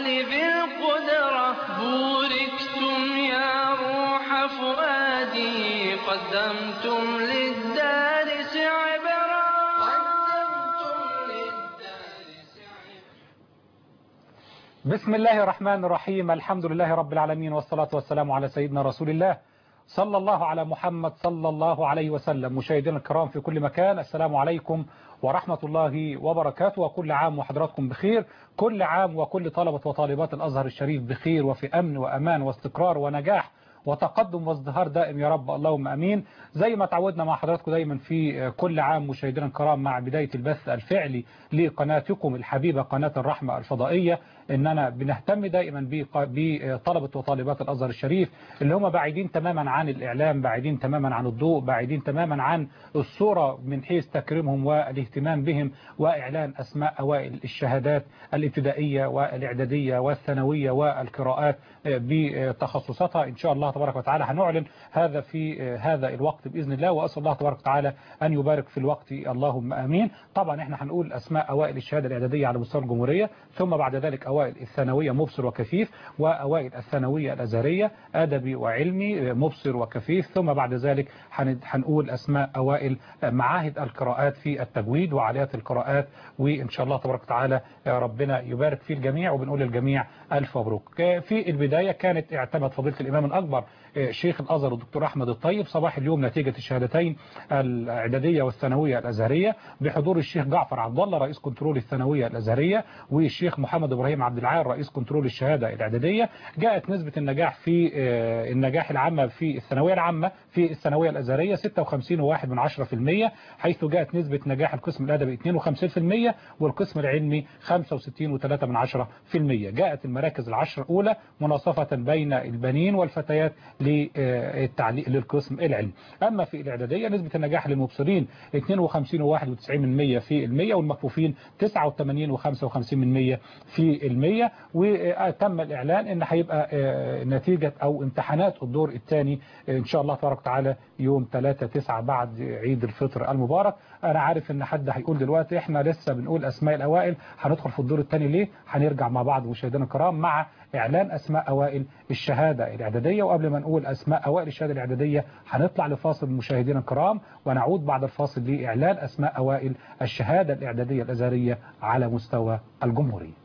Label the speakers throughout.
Speaker 1: بالقدرة بوركتم يا روح فؤادي قدمتم للدارس عبرا قدمتم للدارس
Speaker 2: بسم الله الرحمن الرحيم الحمد لله رب العالمين والصلاة والسلام على سيدنا رسول الله صلى الله على محمد صلى الله عليه وسلم مشاهدينا الكرام في كل مكان السلام عليكم ورحمة الله وبركاته وكل عام وحضراتكم بخير كل عام وكل طلبة وطالبات الأزهر الشريف بخير وفي أمن وأمان واستقرار ونجاح وتقدم وازدهار دائم يا رب اللهم امين زي ما تعودنا مع حضراتكم دايما في كل عام مشاهدينا الكرام مع بدايه البث الفعلي لقناتكم الحبيبه قناه الرحمه الفضائيه اننا بنهتم دائما بطلبه وطالبات الازهر الشريف اللي هم بعيدين تماما عن الاعلام بعيدين تماما عن الضوء بعيدين تماما عن الصوره من حيث تكريمهم والاهتمام بهم واعلان اسماء اوائل الشهادات الابتدائيه والاعداديه والثانويه والقراءات بتخصصاتها ان شاء الله تبارك وتعالى هنعلن هذا في هذا الوقت باذن الله واسال الله تبارك وتعالى ان يبارك في الوقت اللهم امين طبعا احنا هنقول اسماء اوائل الشهاده الاعداديه على مستوى الجمهوريه ثم بعد ذلك اوائل الثانويه مبصر وكفيف واوائل الثانويه الازهريه ادبي وعلمي مبصر وكفيف ثم بعد ذلك هنقول اسماء اوائل معاهد القراءات في التجويد وعاليات القراءات وان شاء الله تبارك وتعالى ربنا يبارك في الجميع وبنقول للجميع الف مبروك في البدايه كانت اعتمد فضيله الامام الاكبر شيخ الازهر الدكتور احمد الطيب صباح اليوم نتيجه الشهادتين الاعداديه والثانويه الازهريه بحضور الشيخ جعفر عبد الله رئيس كنترول الثانويه الازهريه والشيخ محمد ابراهيم عبد العال رئيس كنترول الشهاده الاعداديه جاءت نسبه النجاح في النجاح العامه في الثانويه العامه في الثانويه الازهريه 56.1 من 10% حيث جاءت نسبه نجاح القسم الادبي 52% والقسم العلمي 65.3 من 10% جاءت المراكز العشر الاولى مناصفه بين البنين والفتيات للتعليق للقسم العلمي أما في الإعدادية نسبة النجاح للمبصرين 52.91% في المية والمكفوفين 89 و55 من 100 في المية وتم الإعلان أن هيبقى نتيجة أو امتحانات الدور الثاني إن شاء الله تبارك وتعالى يوم 3 9 بعد عيد الفطر المبارك أنا عارف أن حد هيقول دلوقتي إحنا لسه بنقول أسماء الأوائل هندخل في الدور الثاني ليه هنرجع مع بعض مشاهدينا الكرام مع إعلان أسماء أوائل الشهادة الإعدادية وقبل ما نقول أسماء أوائل الشهادة الإعدادية هنطلع لفاصل مشاهدينا الكرام ونعود بعد الفاصل لإعلان أسماء أوائل الشهادة الإعدادية الأزهرية على مستوى الجمهورية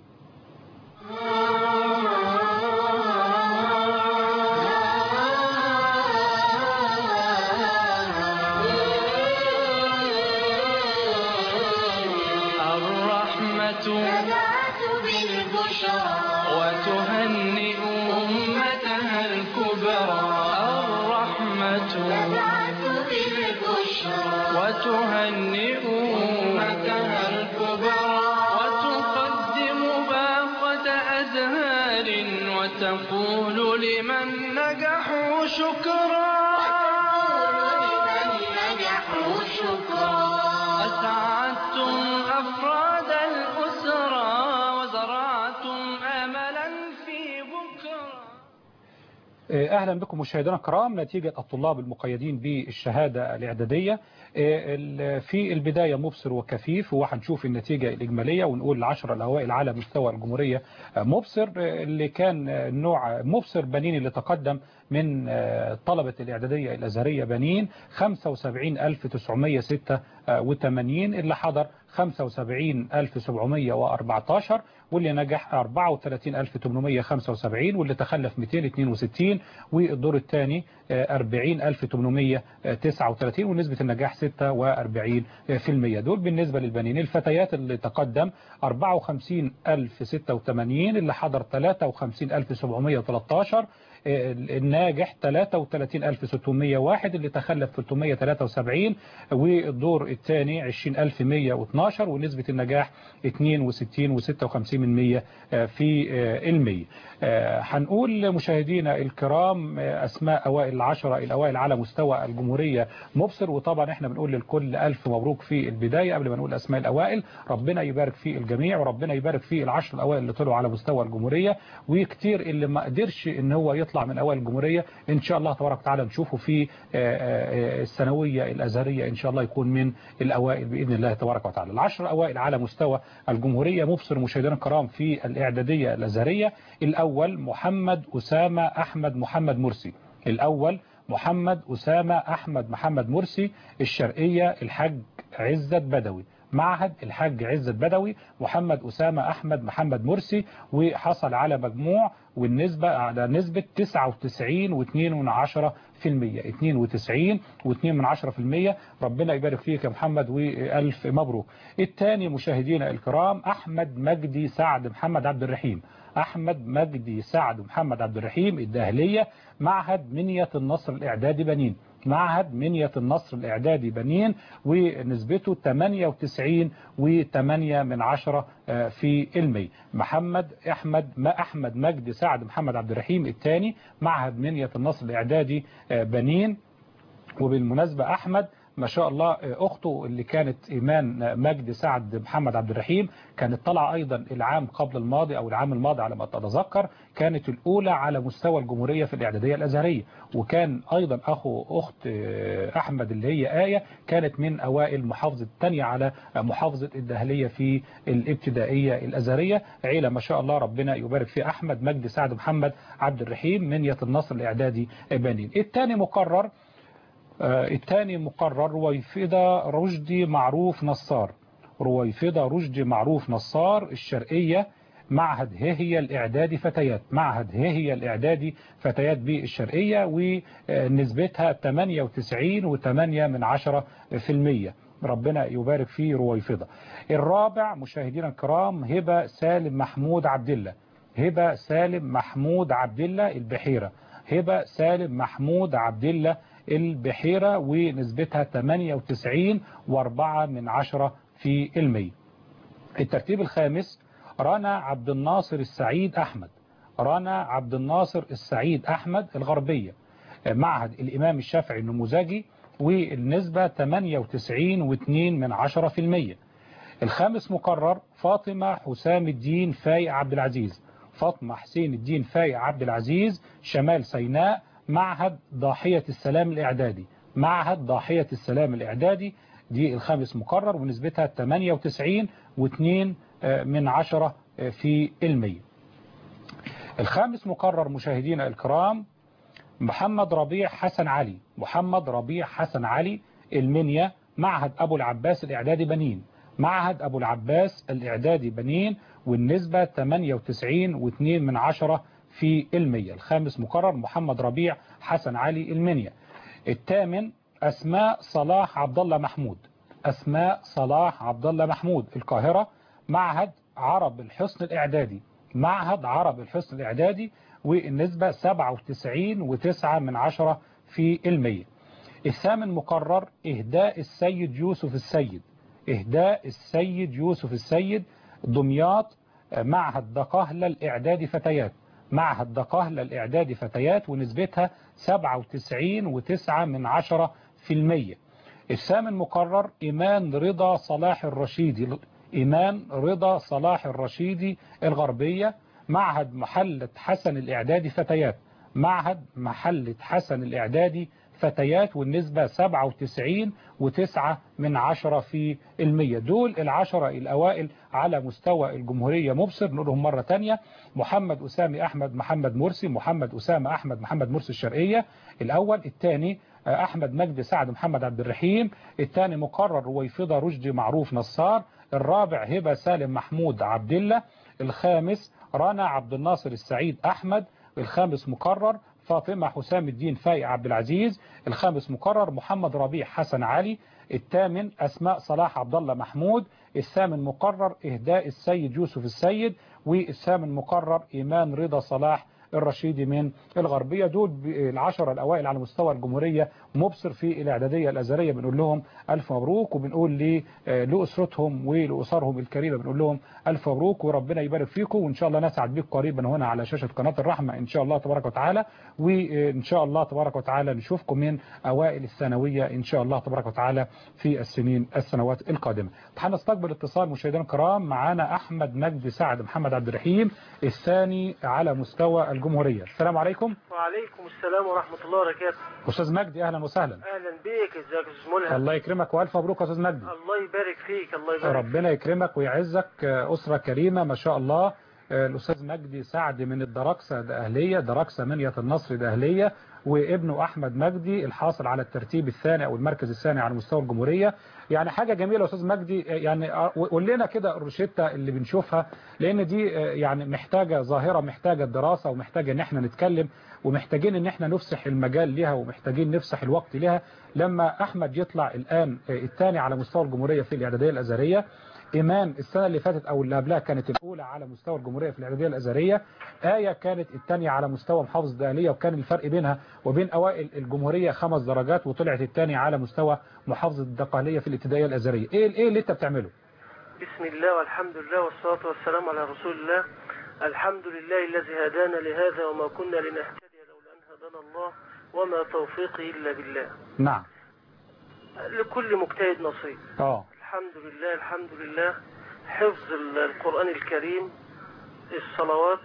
Speaker 1: الرحمة
Speaker 3: بدأت بالبشرى
Speaker 1: وتهنئ أمتها الكبرى الرحمة
Speaker 3: بدأت بالبشرى
Speaker 1: وتهنئ أمتها الكبرى وتقدم باقة أزهار وتقول لمن نجحوا شكرا
Speaker 3: لمن نجحوا شكرا
Speaker 1: أسعدتم أفراد الأسرة وزرعتم أملا في بكرة
Speaker 2: أهلا بكم مشاهدينا الكرام نتيجة الطلاب المقيدين بالشهادة الإعدادية في البداية مبصر وكفيف وهنشوف النتيجة الإجمالية ونقول العشرة الأوائل على مستوى الجمهورية مبصر اللي كان نوع مبصر بنين اللي تقدم من طلبة الإعدادية الأزهرية بنين 75986 اللي حضر 75714 واللي نجح 34875 واللي تخلف 262 والدور الثاني 40839 ونسبة النجاح 46% دول بالنسبة للبنين الفتيات اللي تقدم 54086 اللي حضر 53713 الناجح 33601 اللي تخلف 373 والدور الثاني 20112 ونسبة النجاح 62 و56 من 100 في المية هنقول مشاهدينا الكرام أسماء أوائل العشرة الأوائل على مستوى الجمهورية مبصر وطبعا احنا بنقول للكل ألف مبروك في البداية قبل ما نقول أسماء الأوائل ربنا يبارك في الجميع وربنا يبارك في العشر الأوائل اللي طلعوا على مستوى الجمهورية وكتير اللي ما قدرش ان هو يطلع من أوائل الجمهورية إن شاء الله تبارك وتعالى نشوفه في الثانوية الأزهرية إن شاء الله يكون من الأوائل بإذن الله تبارك وتعالى العشر أوائل على مستوى الجمهورية مبصر مشاهدينا الكرام الكرام في الإعدادية الأزهرية الأول محمد أسامة أحمد محمد مرسي الأول محمد أسامة أحمد محمد مرسي الشرقية الحاج عزت بدوي معهد الحاج عزت بدوي محمد أسامة أحمد محمد مرسي وحصل على مجموع والنسبة على نسبة 99.2 في المية 92 و2 من عشرة في المية ربنا يبارك فيك يا محمد وألف مبروك الثاني مشاهدينا الكرام أحمد مجدي سعد محمد عبد الرحيم أحمد مجدي سعد محمد عبد الرحيم الداهلية معهد منية النصر الإعدادي بنين معهد منية النصر الإعدادي بنين ونسبته 98 و8 من عشرة في المي محمد أحمد ما أحمد مجدي سعد محمد عبد الرحيم الثاني معهد منية النصر الإعدادي بنين وبالمناسبة أحمد ما شاء الله أخته اللي كانت إيمان مجد سعد محمد عبد الرحيم كانت طالعة أيضا العام قبل الماضي أو العام الماضي على ما أتذكر كانت الأولى على مستوى الجمهورية في الإعدادية الأزهرية وكان أيضا أخو أخت أحمد اللي هي آية كانت من أوائل محافظة الثانية على محافظة الدهلية في الابتدائية الأزهرية عيلة ما شاء الله ربنا يبارك في أحمد مجد سعد محمد عبد الرحيم منية النصر الإعدادي بنين الثاني مقرر آه الثاني مقرر رويفدة رشدي معروف نصار رويفدة رشدي معروف نصار الشرقية معهد هي الإعدادي فتيات معهد هي الإعدادي فتيات بالشرقية ونسبتها 98 و8 من عشرة في المية ربنا يبارك فيه رويفدة الرابع مشاهدينا الكرام هبة سالم محمود عبد الله هبة سالم محمود عبد الله البحيرة هبة سالم محمود عبد الله البحيرة ونسبتها 98 و4 من عشرة في المية الترتيب الخامس رنا عبد الناصر السعيد أحمد رنا عبد الناصر السعيد أحمد الغربية معهد الإمام الشافعي النموذجي والنسبة 98 و2 من عشرة في المية الخامس مقرر فاطمة حسام الدين فايق عبد العزيز فاطمة حسين الدين فايق عبد العزيز شمال سيناء معهد ضاحية السلام الإعدادي معهد ضاحية السلام الإعدادي دي الخامس مقرر ونسبتها 98 و2 من عشرة في المية الخامس مقرر مشاهدينا الكرام محمد ربيع حسن علي محمد ربيع حسن علي المنيا معهد أبو العباس الإعدادي بنين معهد أبو العباس الإعدادي بنين والنسبة 98 و2 من عشرة في المية الخامس مقرر محمد ربيع حسن علي المنيا الثامن أسماء صلاح عبد الله محمود أسماء صلاح عبد الله محمود القاهرة معهد عرب الحصن الإعدادي معهد عرب الحصن الإعدادي والنسبة 97 و9 من عشرة في المية الثامن مقرر إهداء السيد يوسف السيد إهداء السيد يوسف السيد دمياط معهد دقهلة الإعدادي فتيات معهد دقهلة الإعدادي فتيات ونسبتها 97 و9 من عشرة في المية الثامن مقرر إيمان رضا صلاح الرشيدي إيمان رضا صلاح الرشيدي الغربية معهد محلة حسن الإعدادي فتيات معهد محلة حسن الإعدادي فتيات والنسبة 97 و9 من عشرة في المية دول العشرة الأوائل على مستوى الجمهورية مبصر نقولهم مرة تانية محمد أسامي أحمد محمد مرسي محمد أسامة أحمد محمد مرسي الشرقية الأول الثاني أحمد مجد سعد محمد عبد الرحيم الثاني مقرر رويفضة رشدي معروف نصار الرابع هبة سالم محمود عبد الله الخامس رنا عبد الناصر السعيد أحمد الخامس مقرر فاطمة حسام الدين فايق عبد العزيز الخامس مقرر محمد ربيع حسن علي الثامن أسماء صلاح عبد الله محمود الثامن مقرر إهداء السيد يوسف السيد والثامن مقرر إيمان رضا صلاح الرشيدي من الغربية دول العشرة الأوائل على مستوى الجمهورية مبصر في الإعدادية الأزهرية بنقول لهم ألف مبروك وبنقول لأسرتهم ولأسرهم الكريمة بنقول لهم ألف مبروك وربنا يبارك فيكم وإن شاء الله نسعد بكم قريبا هنا على شاشة قناة الرحمة إن شاء الله تبارك وتعالى وإن شاء الله تبارك وتعالى نشوفكم من أوائل الثانوية إن شاء الله تبارك وتعالى في السنين السنوات القادمة هنستقبل اتصال مشاهدينا الكرام معانا أحمد مجد سعد محمد عبد الرحيم الثاني على مستوى الجمهورية الجمهورية السلام عليكم
Speaker 4: وعليكم السلام ورحمة الله وبركاته
Speaker 2: أستاذ مجدي أهلا وسهلا
Speaker 4: أهلا بيك ازيك يا أستاذ ملهم
Speaker 2: الله يكرمك وألف مبروك يا أستاذ مجدي
Speaker 4: الله يبارك فيك الله يبارك
Speaker 2: ربنا يكرمك ويعزك أسرة كريمة ما شاء الله الأستاذ مجدي سعد من الدراكسة دقهلية دراكسة منية النصر دقهلية وابنه أحمد مجدي الحاصل على الترتيب الثاني أو المركز الثاني على مستوى الجمهورية يعني حاجة جميلة يا أستاذ مجدي يعني قول لنا كده الروشتة اللي بنشوفها لأن دي يعني محتاجة ظاهرة محتاجة دراسة ومحتاجة إن احنا نتكلم ومحتاجين إن احنا نفسح المجال لها ومحتاجين نفسح الوقت لها لما أحمد يطلع الآن الثاني على مستوى الجمهورية في الإعدادية الأزهرية إيمان السنة اللي فاتت أو اللي قبلها كانت الأولى على مستوى الجمهورية في الإعدادية الأزهرية آية كانت الثانية على مستوى محافظة الدقهلية وكان الفرق بينها وبين أوائل الجمهورية خمس درجات وطلعت الثانية على مستوى محافظة الدقهلية في الابتدائية الأزهرية إيه إيه اللي أنت بتعمله؟
Speaker 4: بسم الله والحمد لله والصلاة والسلام على رسول الله الحمد لله الذي هدانا لهذا وما كنا لنهتدي لولا أن هدانا الله وما توفيقي إلا بالله
Speaker 2: نعم
Speaker 4: لكل مجتهد نصيب
Speaker 2: اه
Speaker 4: الحمد لله الحمد لله حفظ ال- القرآن الكريم الصلوات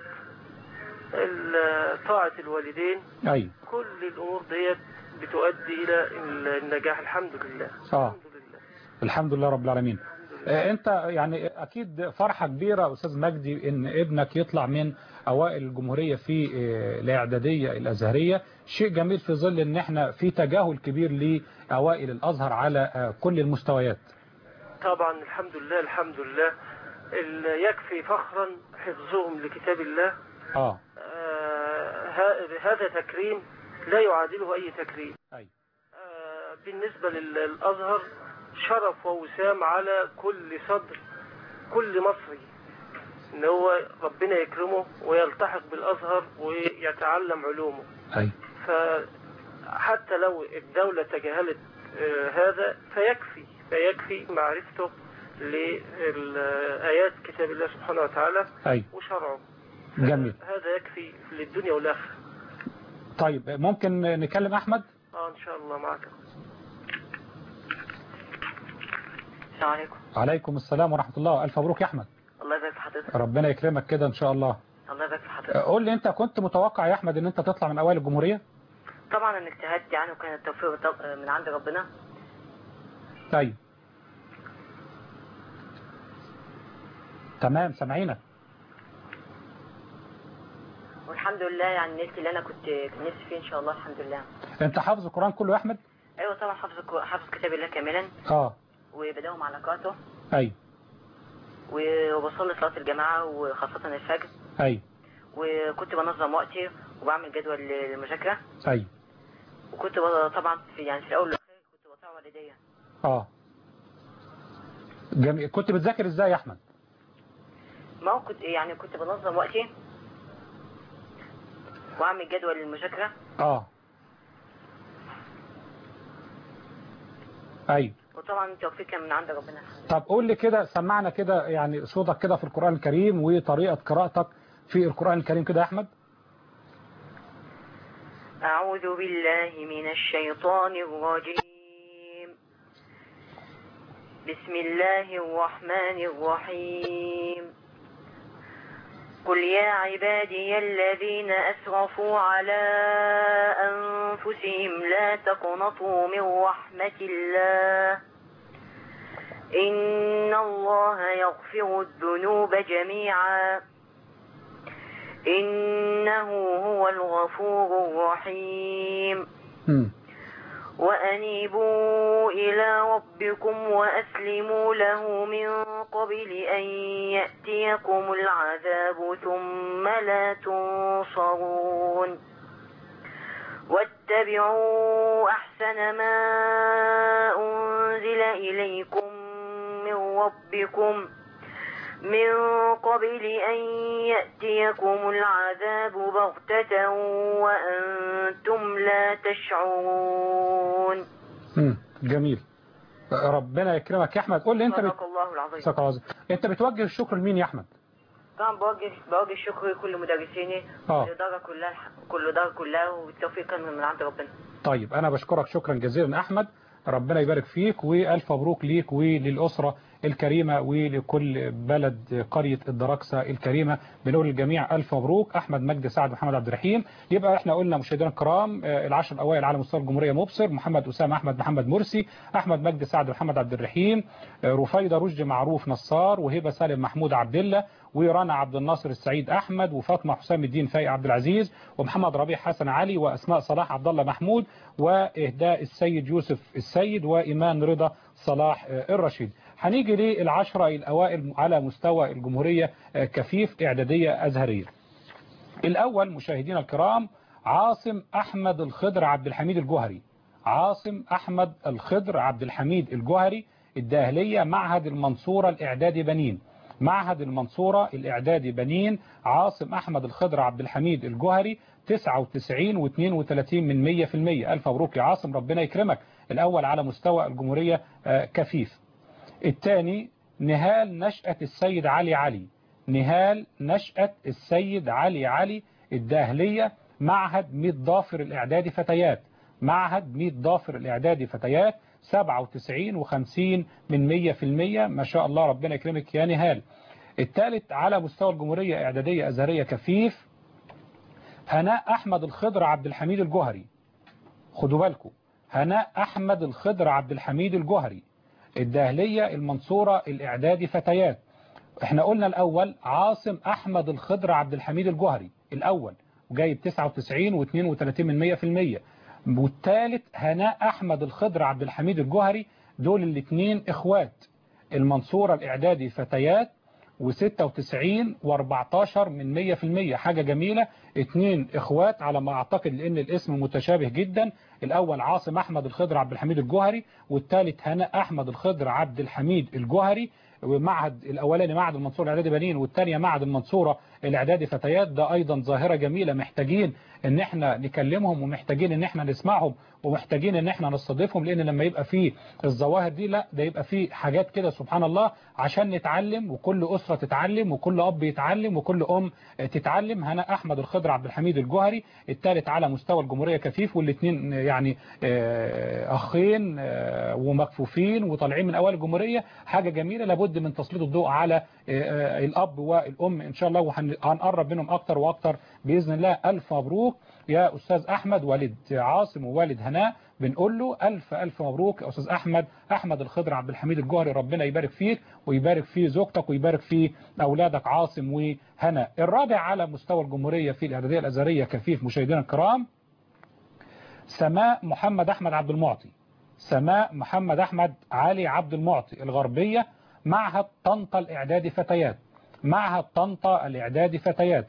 Speaker 4: ال- طاعة الوالدين
Speaker 2: أي
Speaker 4: كل الأمور ديت بتؤدي إلى ال- النجاح الحمد لله
Speaker 2: آه.
Speaker 4: الحمد لله
Speaker 2: الحمد لله رب العالمين
Speaker 4: الحمد لله.
Speaker 2: آه، انت يعني اكيد فرحة كبيرة يا استاذ مجدي ان ابنك يطلع من اوائل الجمهورية في آه، الاعدادية الازهرية شيء جميل في ظل ان احنا في تجاهل كبير لاوائل الازهر على آه، كل المستويات
Speaker 4: طبعا الحمد لله الحمد لله ال- يكفي فخرا حفظهم لكتاب الله
Speaker 2: اه
Speaker 4: آه، ه- هذا تكريم لا يعادله أي تكريم
Speaker 2: اي
Speaker 4: آه، بالنسبة لل- للأزهر شرف ووسام على كل صدر كل مصري ان هو ربنا يكرمه ويلتحق بالأزهر ويتعلم علومه
Speaker 2: اي
Speaker 4: فحتى لو الدولة تجاهلت آه، هذا فيكفي فيكفي معرفته لآيات كتاب الله سبحانه وتعالى
Speaker 2: اي
Speaker 4: وشرعه
Speaker 2: جميل
Speaker 4: هذا يكفي للدنيا والآخرة
Speaker 2: طيب ممكن نكلم احمد
Speaker 4: اه ان شاء الله معك
Speaker 5: السلام عليكم
Speaker 2: عليكم السلام ورحمة الله الف مبروك يا احمد
Speaker 5: الله يبارك في حضرتك
Speaker 2: ربنا يكرمك كده ان شاء الله
Speaker 5: الله يبارك في حضرتك
Speaker 2: آه، قول لي انت كنت متوقع يا احمد ان انت تطلع من اوائل الجمهورية
Speaker 5: طبعا انا اجتهدت يعني وكان التوفيق بط- من عند ربنا
Speaker 2: طيب تمام سامعينك
Speaker 5: والحمد لله يعني نلت اللي انا كنت كان نفسي فيه ان شاء الله الحمد لله
Speaker 2: انت حافظ القرآن كله يا احمد
Speaker 5: ايوه طبعا حافظ الك- حافظ كتاب الله كاملا
Speaker 2: اه
Speaker 5: وبداوم على قراءته
Speaker 2: اي
Speaker 5: و- وبصلي صلاه الجماعه وخاصه الفجر
Speaker 2: اي
Speaker 5: وكنت بنظم وقتي وبعمل جدول للمذاكره
Speaker 2: اي
Speaker 5: وكنت ب- طبعا في يعني في الاول والاخير كنت بطيع والديا
Speaker 2: اه جميل كنت بتذاكر ازاي يا احمد
Speaker 5: ما هو كنت يعني كنت بنظم وقتي واعمل جدول للمذاكره
Speaker 2: اه اي
Speaker 5: وطبعا التوفيق كان من عند ربنا الحمد لله
Speaker 2: طب قول لي كده سمعنا كده يعني صوتك كده في القرآن الكريم وطريقة قراءتك في القرآن الكريم كده يا احمد
Speaker 5: أعوذ بالله من الشيطان الرجيم بسم الله الرحمن الرحيم قل يا عبادي الذين أسرفوا على أنفسهم لا تقنطوا من رحمة الله إن الله يغفر الذنوب جميعا إنه هو الغفور الرحيم
Speaker 2: مم.
Speaker 5: وأنيبوا إلى ربكم وأسلموا له من قبل أن يأتيكم العذاب ثم لا تنصرون واتبعوا أحسن ما أنزل إليكم من ربكم من قبل أن يأتيكم العذاب بغتة وأنتم لا تشعرون
Speaker 2: مم. جميل ربنا يكرمك يا احمد قول لي انت بت...
Speaker 5: صدق الله العظيم
Speaker 2: صدق الله العظيم. انت بتوجه الشكر لمين يا احمد
Speaker 5: طبعا بوجه بوجه الشكر لكل مدرسيني
Speaker 2: آه.
Speaker 5: الإدارة كلها كل الإدارة كلها والتوفيق كان من عند ربنا
Speaker 2: طيب انا بشكرك شكرا جزيلا احمد ربنا يبارك فيك والف مبروك ليك وللاسره الكريمة ولكل بلد قرية الدراكسة الكريمة بنقول للجميع ألف مبروك أحمد مجدي سعد محمد عبد الرحيم يبقى احنا قلنا مشاهدينا الكرام آه، العشر الأوائل على مستوى الجمهورية مبصر محمد أسامة أحمد محمد مرسي أحمد مجدي سعد محمد عبد الرحيم آه، رفيدة رشدي معروف نصار وهبة سالم محمود عبد الله ورنا عبد الناصر السعيد أحمد وفاطمة حسام الدين فايق عبد العزيز ومحمد ربيع حسن علي وأسماء صلاح عبد الله محمود وإهداء السيد يوسف السيد وإيمان رضا صلاح آه، الرشيد هنيجي للعشرة الأوائل على مستوى الجمهورية آه، كفيف إعدادية أزهرية الأول مشاهدينا الكرام عاصم أحمد الخضر عبد الحميد الجوهري عاصم أحمد الخضر عبد الحميد الجوهري الداهلية معهد المنصورة الإعدادي بنين معهد المنصورة الإعدادي بنين عاصم أحمد الخضر عبد الحميد الجوهري 99 و32 من 100% ألف مبروك يا عاصم ربنا يكرمك الأول على مستوى الجمهورية آه، كفيف الثاني نهال نشأة السيد علي علي نهال نشأة السيد علي علي الداهلية معهد ميت ضافر الإعدادي فتيات معهد ميت ضافر الإعدادي فتيات 97 و50 من 100% ما شاء الله ربنا يكرمك يا نهال الثالث على مستوى الجمهورية إعدادية أزهرية كفيف هناء أحمد الخضر عبد الحميد الجوهري خدوا بالكم هناء أحمد الخضر عبد الحميد الجوهري الداهلية المنصورة الإعدادي فتيات احنا قلنا الأول عاصم أحمد الخضر عبد الحميد الجوهري الأول وجايب 99 و32 من 100% والثالث هناء أحمد الخضر عبد الحميد الجوهري دول الاثنين إخوات المنصورة الإعدادي فتيات و96 و14 من 100% حاجة جميلة اتنين اخوات على ما اعتقد لان الاسم متشابه جدا الاول عاصم احمد الخضر عبد الحميد الجوهري والثالث هناء احمد الخضر عبد الحميد الجوهري ومعهد الاولاني معهد المنصورة الاعدادي بنين والثانيه معهد المنصورة الاعدادي فتيات ده ايضا ظاهرة جميلة محتاجين ان احنا نكلمهم ومحتاجين ان احنا نسمعهم ومحتاجين ان احنا نستضيفهم لان لما يبقى فيه الظواهر دي لا ده يبقى فيه حاجات كده سبحان الله عشان نتعلم وكل اسرة تتعلم وكل اب يتعلم وكل ام تتعلم هنا احمد الخضر عبد الحميد الجوهري الثالث على مستوى الجمهورية كفيف والاثنين يعني آه، اخين آه، ومكفوفين وطالعين من اول الجمهورية حاجة جميلة لابد من تسليط الضوء على آه، آه، الاب والام ان شاء الله وهنقرب منهم اكتر واكتر باذن الله الف مبروك يا أستاذ أحمد والد عاصم ووالد هناء بنقول له ألف ألف مبروك يا أستاذ أحمد أحمد الخضر عبد الحميد الجوهري ربنا يبارك فيك ويبارك في زوجتك ويبارك في أولادك عاصم وهناء الرابع على مستوى الجمهورية في الإعدادية الأزهرية كفيف مشاهدينا الكرام سماء محمد أحمد عبد المعطي سماء محمد أحمد علي عبد المعطي الغربية معهد طنطا الإعدادي فتيات معهد طنطا الإعدادي فتيات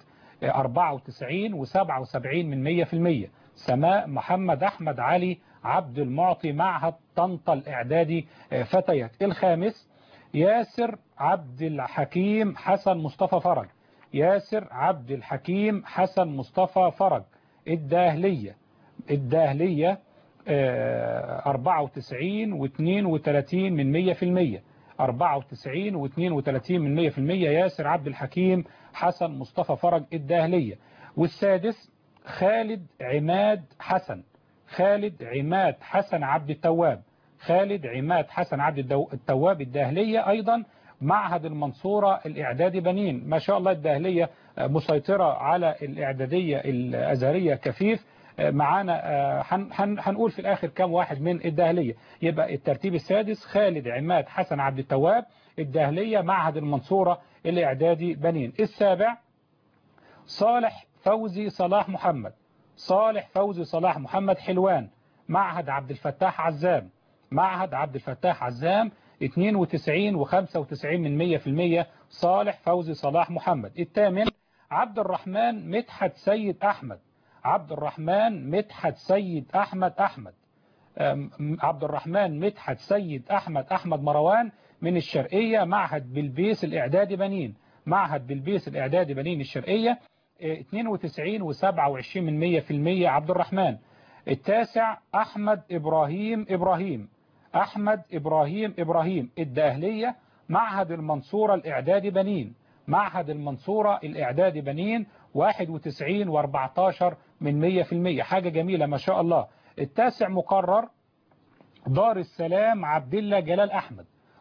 Speaker 2: 94 و77 من 100% سماء محمد أحمد علي عبد المعطي معهد طنطا الإعدادي فتيات الخامس ياسر عبد الحكيم حسن مصطفى فرج ياسر عبد الحكيم حسن مصطفى فرج الداهلية الداهلية آه، 94 و32 من 100% 94 و32 من 100% ياسر عبد الحكيم حسن مصطفى فرج الداهلية والسادس خالد عماد حسن خالد عماد حسن عبد التواب خالد عماد حسن عبد الدو- التواب الداهلية أيضا معهد المنصورة الإعدادي بنين ما شاء الله الداهلية آه، مسيطرة على الإعدادية الأزهرية كفيف آه، معانا آه، هن- هن- هنقول في الآخر كم واحد من الداهلية يبقى الترتيب السادس خالد عماد حسن عبد التواب الداهلية معهد المنصورة الإعدادي بنين السابع صالح فوزي صلاح محمد صالح فوزي صلاح محمد حلوان معهد عبد الفتاح عزام معهد عبد الفتاح عزام 92 و95 من 100% صالح فوزي صلاح محمد الثامن عبد الرحمن مدحت سيد أحمد عبد الرحمن مدحت سيد أحمد أحمد أم، عبد الرحمن مدحت سيد أحمد أحمد مروان من الشرقية معهد بلبيس الإعدادي بنين معهد بلبيس الإعدادي بنين الشرقية اه، 92 و27 من 100% عبد الرحمن التاسع أحمد إبراهيم إبراهيم أحمد إبراهيم إبراهيم الداهلية معهد المنصورة الإعدادي بنين معهد المنصورة الإعدادي بنين 91 و14 من 100% حاجة جميلة ما شاء الله التاسع مقرر دار السلام عبد الله جلال أحمد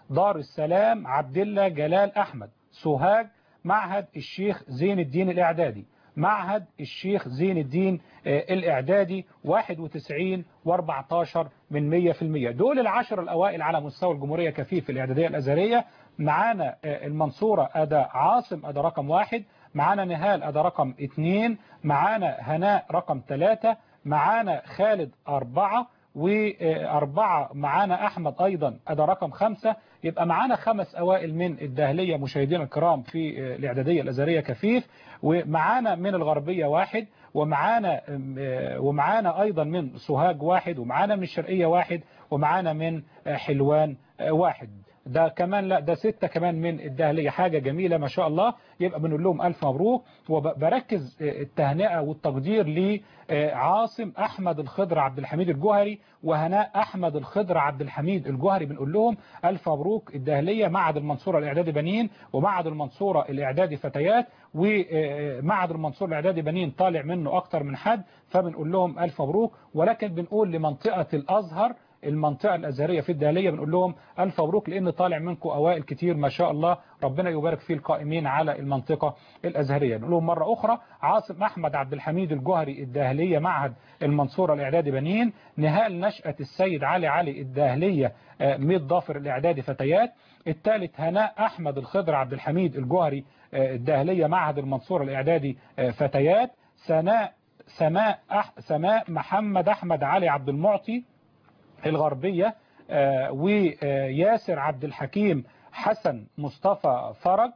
Speaker 2: دار السلام عبد الله جلال أحمد سوهاج معهد الشيخ زين الدين الإعدادي معهد الشيخ زين الدين آه، الإعدادي 91 و14 من 100% دول العشر الأوائل على مستوى الجمهورية كفيف الإعدادية الأزهرية معانا آه، المنصورة أدا عاصم أدا رقم واحد معانا نهال أدا رقم اثنين معانا هناء رقم ثلاثة معانا خالد أربعة وأربعة معانا أحمد أيضا أدا رقم خمسة يبقى معانا خمس أوائل من الداهلية مشاهدينا الكرام في آه، الإعدادية الأزهرية كفيف ومعانا من الغربية واحد ومعانا آه، ومعانا أيضا من سوهاج واحد ومعانا من الشرقية واحد ومعانا من آه، حلوان آه، واحد ده كمان لا ده ستة كمان من الدهلية حاجة جميلة ما شاء الله يبقى بنقول لهم ألف مبروك وبركز التهنئة والتقدير لعاصم أحمد الخضر عبد الحميد الجوهري وهناء أحمد الخضر عبد الحميد الجوهري بنقول لهم ألف مبروك الدهلية معهد المنصورة الإعدادي بنين ومعهد المنصورة الإعدادي فتيات ومعهد المنصورة الإعدادي بنين طالع منه أكتر من حد فبنقول لهم ألف مبروك ولكن بنقول لمنطقة الأزهر المنطقة الأزهرية في الدهلية بنقول لهم ألف مبروك لأن طالع منكم أوائل كتير ما شاء الله ربنا يبارك في القائمين على المنطقة الأزهرية نقول لهم مرة أخرى عاصم أحمد عبد الحميد الجوهري الداهلية معهد المنصورة الإعدادي بنين نهال نشأة السيد علي علي الداهلية آه، ميت ضافر الإعدادي فتيات الثالث هناء أحمد الخضر عبد الحميد الجوهري آه، الداهلية معهد المنصورة الإعدادي آه، فتيات سناء سماء أح سماء محمد أحمد علي عبد المعطي الغربية آه، وياسر عبد الحكيم حسن مصطفى فرج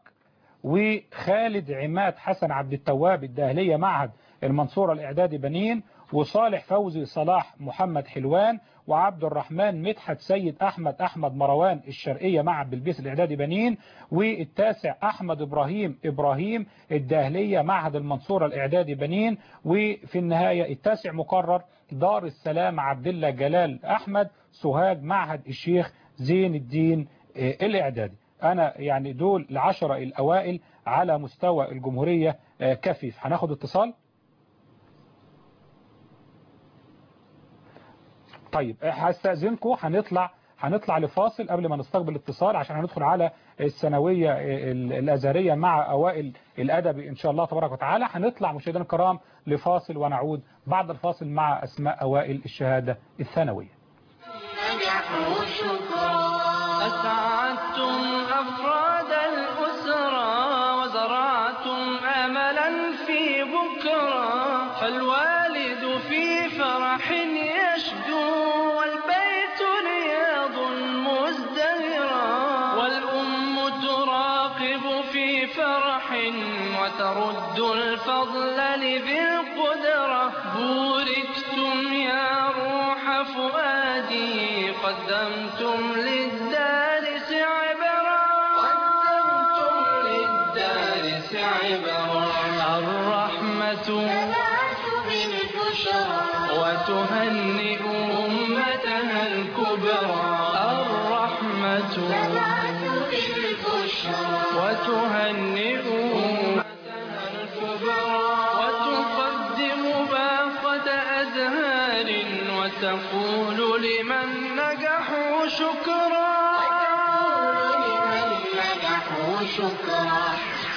Speaker 2: وخالد عماد حسن عبد التواب الداهلية معهد المنصورة الإعدادي بنين وصالح فوزي صلاح محمد حلوان وعبد الرحمن مدحت سيد أحمد أحمد مروان الشرقية معهد بلبيس الإعدادي بنين والتاسع أحمد إبراهيم إبراهيم الداهلية معهد المنصورة الإعدادي بنين وفي النهاية التاسع مقرر دار السلام عبد الله جلال أحمد سوهاج معهد الشيخ زين الدين آه، الإعدادي أنا يعني دول العشرة الأوائل على مستوى الجمهورية آه، كفيف هناخد اتصال طيب هستأذنكم هنطلع هنطلع لفاصل قبل ما نستقبل اتصال عشان هندخل على الثانوية ال- الأزهرية مع أوائل الأدبي إن شاء الله تبارك وتعالى هنطلع مشاهدينا الكرام لفاصل ونعود بعد الفاصل مع أسماء أوائل الشهادة الثانوية
Speaker 3: نجحوا شكرا
Speaker 1: أسعدتم أفراد الأسرة وزرعتم أملا في بكرة فالوالد في فرح يشدو والبيت رياض مزدهرا والأم تراقب في فرح وترد الفضل لذي القدرة بوركتم يا روح فؤادي قدمتم للدارس عبرا قدمتم للدارس عبرا الرحمة
Speaker 3: تبعث بالبشرى
Speaker 1: وتهنئ أمتها الكبرى الرحمة
Speaker 3: تبعث بالبشرى
Speaker 1: وتهنئ أمتها الكبرى وتقدم باقة أزهار وتقول لمن نجحوا شكرا
Speaker 3: لمن نجحوا شكرا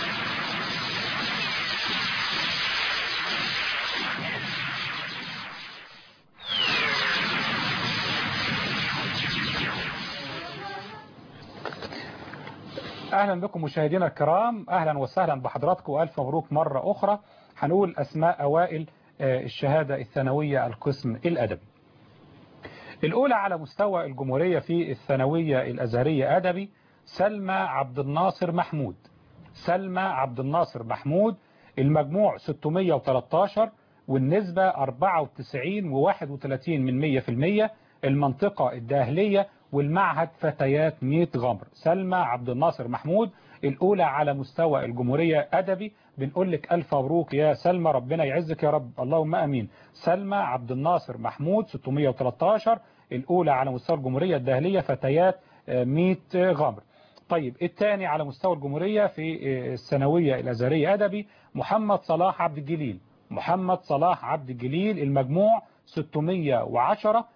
Speaker 2: أهلا بكم مشاهدينا الكرام أهلا وسهلا بحضراتكم وألف مبروك مرة أخرى هنقول أسماء أوائل آه، الشهادة الثانوية القسم الأدبي الأولى على مستوى الجمهورية في الثانوية الأزهرية أدبي سلمى عبد الناصر محمود سلمى عبد الناصر محمود المجموع 613 والنسبة 94 و31 من 100% المنطقة الداهلية والمعهد فتيات 100 غمر سلمى عبد الناصر محمود الأولى على مستوى الجمهورية أدبي بنقول لك ألف مبروك يا سلمى ربنا يعزك يا رب اللهم أمين سلمى عبد الناصر محمود 613 الأولى على مستوى الجمهورية الداهلية فتيات آه، 100 غمر طيب الثاني على مستوى الجمهورية في آه، الثانوية الأزهرية أدبي محمد صلاح عبد الجليل محمد صلاح عبد الجليل المجموع 610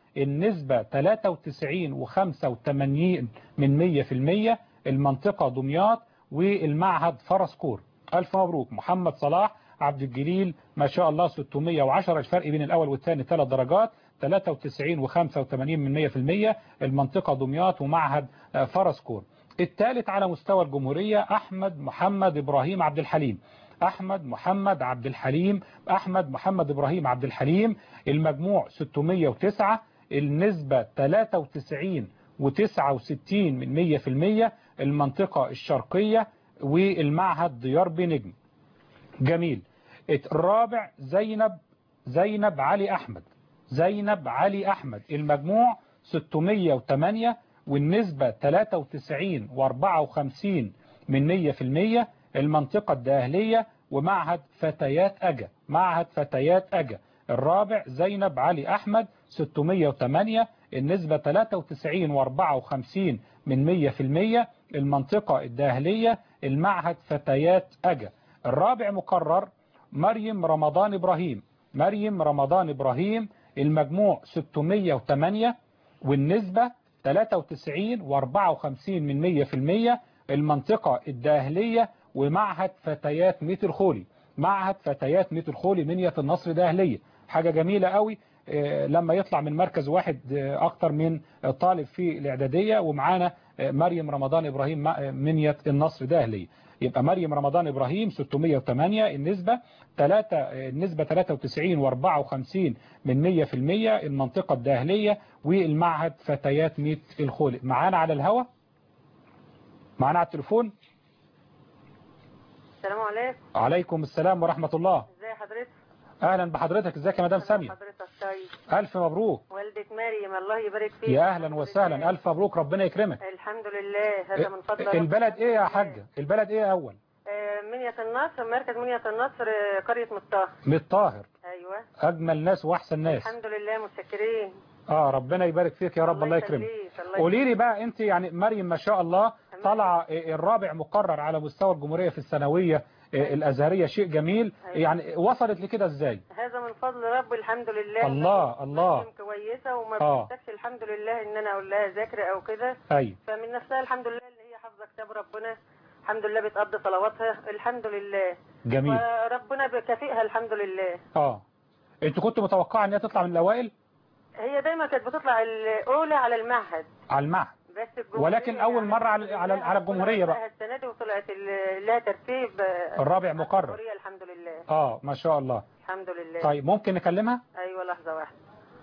Speaker 2: النسبة 93 و85 من 100% المنطقة دمياط والمعهد فرسكور ألف مبروك محمد صلاح عبد الجليل ما شاء الله 610 الفرق بين الأول والثاني ثلاث درجات 93 و85 من 100% المنطقة دمياط ومعهد آه، فرسكور الثالث على مستوى الجمهورية أحمد محمد إبراهيم عبد الحليم أحمد محمد عبد الحليم أحمد محمد إبراهيم عبد الحليم المجموع 609 النسبة 93 و69 من 100% المنطقة الشرقية والمعهد ديار بنجم جميل الرابع زينب زينب علي أحمد زينب علي أحمد المجموع 608 والنسبة 93 و54 من 100% المنطقة الداهلية ومعهد فتيات أجا معهد فتيات أجا الرابع زينب علي أحمد 608 النسبة 93 و54 من 100% المنطقة الداهلية المعهد فتيات أجا الرابع مقرر مريم رمضان إبراهيم مريم رمضان إبراهيم المجموع 608 والنسبة 93 و54 من 100% المنطقة الداهلية ومعهد فتيات ميت الخولي معهد فتيات ميت الخولي منية النصر داهلية حاجة جميلة قوي آه، لما يطلع من مركز واحد آه، أكتر من طالب في الإعدادية ومعانا آه، مريم رمضان إبراهيم مع- منية النصر داهلية يبقى مريم رمضان إبراهيم 608 النسبة 3 النسبة 93 و54 من 100% المنطقة الداهلية والمعهد فتيات ميت الخولي معانا على الهوا معانا على التليفون
Speaker 5: السلام عليكم
Speaker 2: عليكم السلام ورحمة الله
Speaker 5: ازي حضرتك
Speaker 2: أهلا بحضرتك ازيك يا مدام سامية
Speaker 5: حضرتك طيب
Speaker 2: ألف مبروك
Speaker 5: والدة مريم الله يبارك فيك
Speaker 2: يا أهلا
Speaker 5: الحمد
Speaker 2: وسهلا
Speaker 5: لله.
Speaker 2: ألف مبروك ربنا يكرمك
Speaker 5: الحمد لله هذا من فضل ربنا.
Speaker 2: البلد إيه يا حاجة البلد إيه أول
Speaker 5: آه، منية النصر مركز منية النصر آه، قرية مطاه
Speaker 2: من الطاهر
Speaker 5: ايوه
Speaker 2: أجمل ناس وأحسن ناس
Speaker 5: الحمد لله متشكرين
Speaker 2: آه ربنا يبارك فيك يا رب الله يكرمك
Speaker 5: يخليك، الله
Speaker 2: قولي لي بقى أنت يعني مريم ما شاء الله طالعة الرابع مقرر على مستوى الجمهورية في الثانوية الأزهرية شيء جميل يعني وصلت لكده إزاي
Speaker 5: هذا من فضل ربي الحمد لله
Speaker 2: الله الله
Speaker 5: مريم كويسة وما
Speaker 2: آه.
Speaker 5: بتحتاجش الحمد لله ان انا اقول لها ذاكرة او كده
Speaker 2: أي
Speaker 5: فمن نفسها الحمد لله اللي هي حافظة كتاب ربنا الحمد لله بتقضي صلواتها الحمد لله
Speaker 2: جميل
Speaker 5: وربنا بيكافئها الحمد لله
Speaker 2: اه انت كنت متوقعه ان هي تطلع من الاوائل
Speaker 5: هي دايما كانت بتطلع الاولى على المعهد
Speaker 2: على المعهد
Speaker 5: بس الجمهورية
Speaker 2: ولكن أول مرة على- على- على الجمهورية بقى.
Speaker 5: طلعت السنة دي وطلعت ال- لها ترتيب آه،
Speaker 2: الرابع مقرر
Speaker 5: الجمهورية الحمد لله
Speaker 2: اه ما شاء الله
Speaker 5: الحمد لله
Speaker 2: طيب ممكن نكلمها
Speaker 5: ايوه لحظة واحدة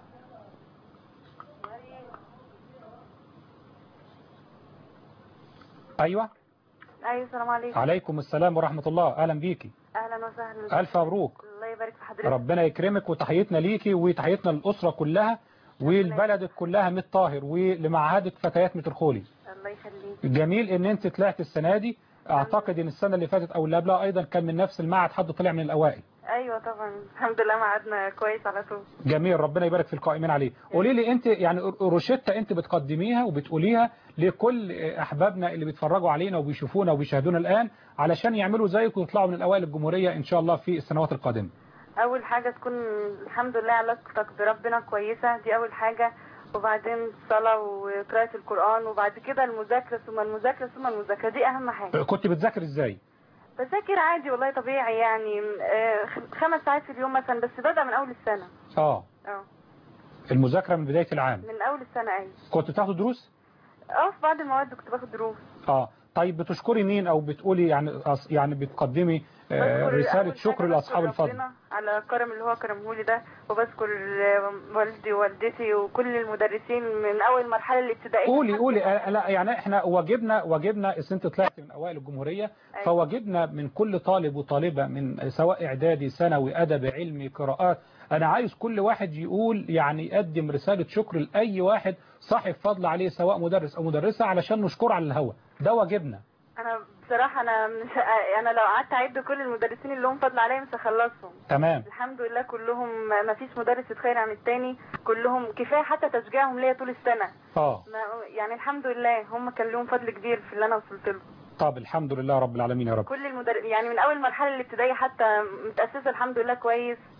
Speaker 2: ايوه
Speaker 6: ايوه السلام عليكم
Speaker 2: عليكم السلام ورحمة الله اهلا بيكي
Speaker 6: اهلا وسهلا
Speaker 2: الف مبروك
Speaker 6: الله يبارك في حضرتك
Speaker 2: ربنا يكرمك وتحيتنا ليكي وتحيتنا للأسرة كلها ولبلدك كلها من الطاهر ولمعهدك فتيات متر الخولي
Speaker 6: الله يخليك
Speaker 2: جميل ان انت طلعت السنة دي اعتقد ان السنة اللي فاتت او اللي قبلها ايضا كان من نفس المعهد حد طلع من الاوائل
Speaker 6: ايوه طبعا الحمد لله معادنا كويس على طول
Speaker 2: جميل ربنا يبارك في القائمين عليه قولي لي انت يعني روشتة انت بتقدميها وبتقوليها لكل احبابنا اللي بيتفرجوا علينا وبيشوفونا وبيشاهدونا الان علشان يعملوا زيك ويطلعوا من الاوائل الجمهورية ان شاء الله في السنوات القادمة
Speaker 6: اول حاجه تكون الحمد لله علاقتك بربنا كويسه دي اول حاجه وبعدين الصلاه وقراءه القران وبعد كده المذاكره ثم المذاكره ثم المذاكره دي اهم حاجه
Speaker 2: كنت بتذاكر ازاي
Speaker 6: بذاكر عادي والله طبيعي يعني آه، خمس ساعات في اليوم مثلا بس ببدا من اول السنه
Speaker 2: اه
Speaker 6: اه
Speaker 2: المذاكرة من بداية العام
Speaker 6: من اول السنه ايوه
Speaker 2: كنت بتاخد دروس
Speaker 6: اه في بعض المواد كنت باخد دروس
Speaker 2: اه طيب بتشكري مين او بتقولي يعني أص- يعني بتقدمي آه،
Speaker 6: بذكر
Speaker 2: رسالة
Speaker 6: أول
Speaker 2: شكر
Speaker 6: حاجة
Speaker 2: لاصحاب
Speaker 6: بذكر
Speaker 2: الفضل
Speaker 6: ربنا على الكرم اللي هو كرمهولي ده وبذكر آه، والدي ووالدتي وكل المدرسين من اول المرحله الابتدائيه
Speaker 2: قولي
Speaker 6: لحد
Speaker 2: قولي
Speaker 6: ما-
Speaker 2: آه، لا يعني احنا واجبنا واجبنا اذا انت طلعت من اوائل الجمهوريه
Speaker 6: أيوة.
Speaker 2: فواجبنا من كل طالب وطالبه من سواء اعدادي ثانوي ادب علمي قراءات انا عايز كل واحد يقول يعني يقدم رساله شكر لاي واحد صاحب فضل عليه سواء مدرس او مدرسه علشان نشكره على الهوا ده واجبنا
Speaker 6: انا بصراحه انا مش انا لو قعدت اعد كل المدرسين اللي هم فضل عليا مش هخلصهم
Speaker 2: تمام
Speaker 6: الحمد لله كلهم ما فيش مدرس اتخير عن التاني كلهم كفايه حتى تشجيعهم ليا طول السنه
Speaker 2: اه
Speaker 6: ما يعني الحمد لله هم كان لهم فضل كبير في اللي انا وصلت له
Speaker 2: طب الحمد لله رب العالمين يا رب
Speaker 6: كل المدرس يعني من اول مرحله الابتدائيه حتى متاسسه الحمد لله كويس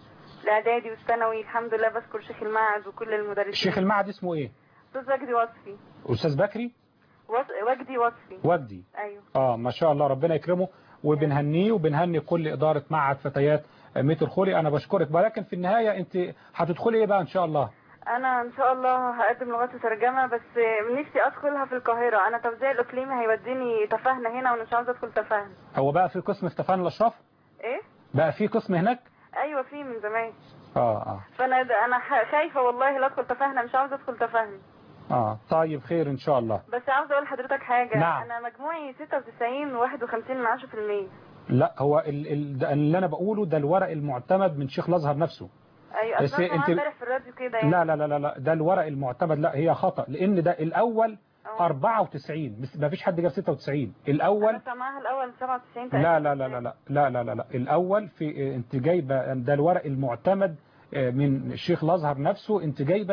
Speaker 6: الاعدادي والثانوي الحمد لله بشكر شيخ المعهد وكل المدرسين
Speaker 2: الشيخ المعهد اسمه ايه
Speaker 6: استاذ وجدي وصفي
Speaker 2: استاذ بكري
Speaker 6: وص- وجدي وصفي
Speaker 2: وجدي
Speaker 6: ايوه
Speaker 2: اه ما شاء الله ربنا يكرمه وبنهنيه وبنهني كل إدارة معهد فتيات ميت الخولي أنا بشكرك ولكن في النهاية أنت هتدخلي إيه بقى إن شاء الله
Speaker 6: انا ان شاء الله هقدم لغات وترجمه بس نفسي ادخلها في القاهره انا توزيع الاقليمي هيوديني تفاهنا هنا وانا مش عاوزه ادخل تفاهنا
Speaker 2: هو بقى في قسم في تفاهم الأشراف
Speaker 6: ايه
Speaker 2: بقى في قسم هناك
Speaker 6: ايوه في من زمان
Speaker 2: اه اه
Speaker 6: فانا انا ح- خايفه والله لا ادخل تفاهنا مش عاوزه ادخل تفاهنا
Speaker 2: اه طيب خير إن شاء الله
Speaker 6: بس عاوزه اقول لحضرتك حاجه
Speaker 2: نعم.
Speaker 6: انا مجموعي 96 و51 من 10%
Speaker 2: لا هو ال ال ده اللي أنا بقوله ده الورق المعتمد من شيخ الأزهر نفسه
Speaker 6: ايوه
Speaker 2: بس
Speaker 6: اصلا
Speaker 2: انت-
Speaker 6: انت امبارح في الراديو كده يعني
Speaker 2: لا لا لا لا لا ده الورق المعتمد لا هي خطأ لأن ده الأول
Speaker 6: أه.
Speaker 2: 94 بس ما فيش حد جاب 96
Speaker 6: انا
Speaker 2: الأول
Speaker 6: سامعاها الاول 97 تقريبا
Speaker 2: لا لا لا لا لا لا لا لا, لا. الأول في انت جايبة ده الورق المعتمد آه، من الشيخ الأزهر نفسه انت جايبة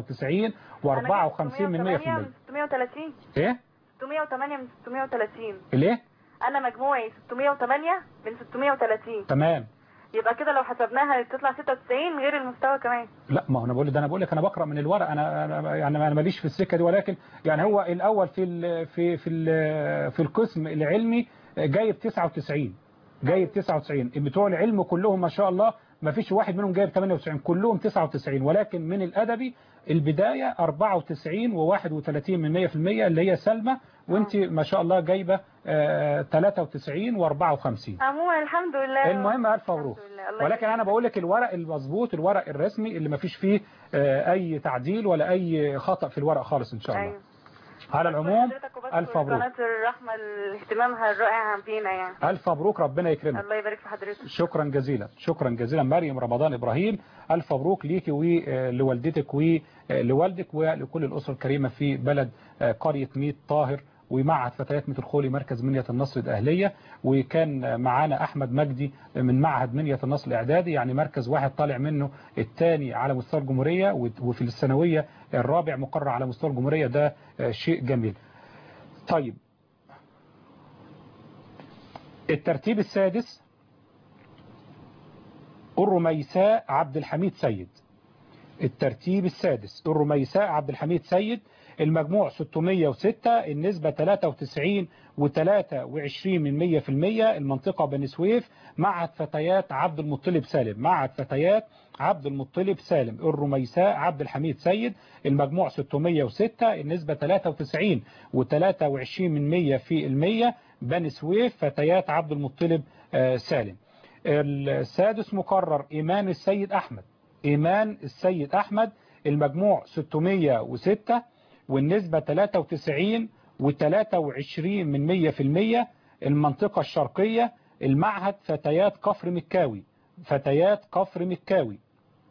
Speaker 2: 93 و54 من 100%
Speaker 6: 630
Speaker 2: ايه
Speaker 6: 608 من 630
Speaker 2: ليه
Speaker 6: انا مجموعي 608 من 630
Speaker 2: تمام
Speaker 6: يبقى كده لو حسبناها تطلع 96 غير المستوى كمان
Speaker 2: لا ما هو انا بقول ده انا بقول لك انا بقرا من الورق انا أنا- يعني انا ماليش في السكه دي ولكن يعني هو الاول في ال في في ال في القسم العلمي جايب 99 جايب 99 بتوع العلم كلهم ما شاء الله ما فيش واحد منهم جايب 98 كلهم 99 ولكن من الادبي البدايه 94 و31 من 100% اللي هي سلمى وانت ما شاء الله جايبه آه، 93 و54
Speaker 6: عموما الحمد لله
Speaker 2: المهم الف مبروك
Speaker 6: الحمد لله. الله
Speaker 2: ولكن انا بقول لك الورق المظبوط الورق الرسمي اللي ما فيش فيه آه، اي تعديل ولا اي خطأ في الورق خالص ان شاء الله
Speaker 6: ايوه
Speaker 2: على العموم
Speaker 6: حضرتك وبشكر
Speaker 2: الف مبروك
Speaker 6: قناه الرحمه اهتمامها الرائع بينا يعني
Speaker 2: الف مبروك ربنا يكرمك
Speaker 6: الله يبارك في حضرتك
Speaker 2: شكرا جزيلا شكرا جزيلا مريم رمضان ابراهيم الف مبروك ليكي ولوالدتك ولوالدك ولكل الاسره الكريمه في بلد آه، قريه ميت طاهر ومعهد فتيات ميت الخولي مركز منية النصر الأهلية وكان معانا أحمد مجدي من معهد منية النصر الإعدادي يعني مركز واحد طالع منه الثاني على مستوى الجمهورية وفي الثانوية الرابع مقرر على مستوى الجمهورية ده آه، شيء جميل طيب الترتيب السادس الرميساء عبد الحميد سيد الترتيب السادس الرميساء عبد الحميد سيد المجموع 606 النسبة 93 و23 من 100% المنطقة بني سويف معهد فتيات عبد المطلب سالم معهد فتيات عبد المطلب سالم الرميساء عبد الحميد سيد المجموع 606 النسبة 93 و23 من 100% بني سويف فتيات عبد المطلب آه، سالم السادس مقرر إيمان السيد أحمد إيمان السيد أحمد المجموع 606 والنسبة 93 و23 من 100% المنطقة الشرقية المعهد فتيات كفر مكاوي فتيات كفر مكاوي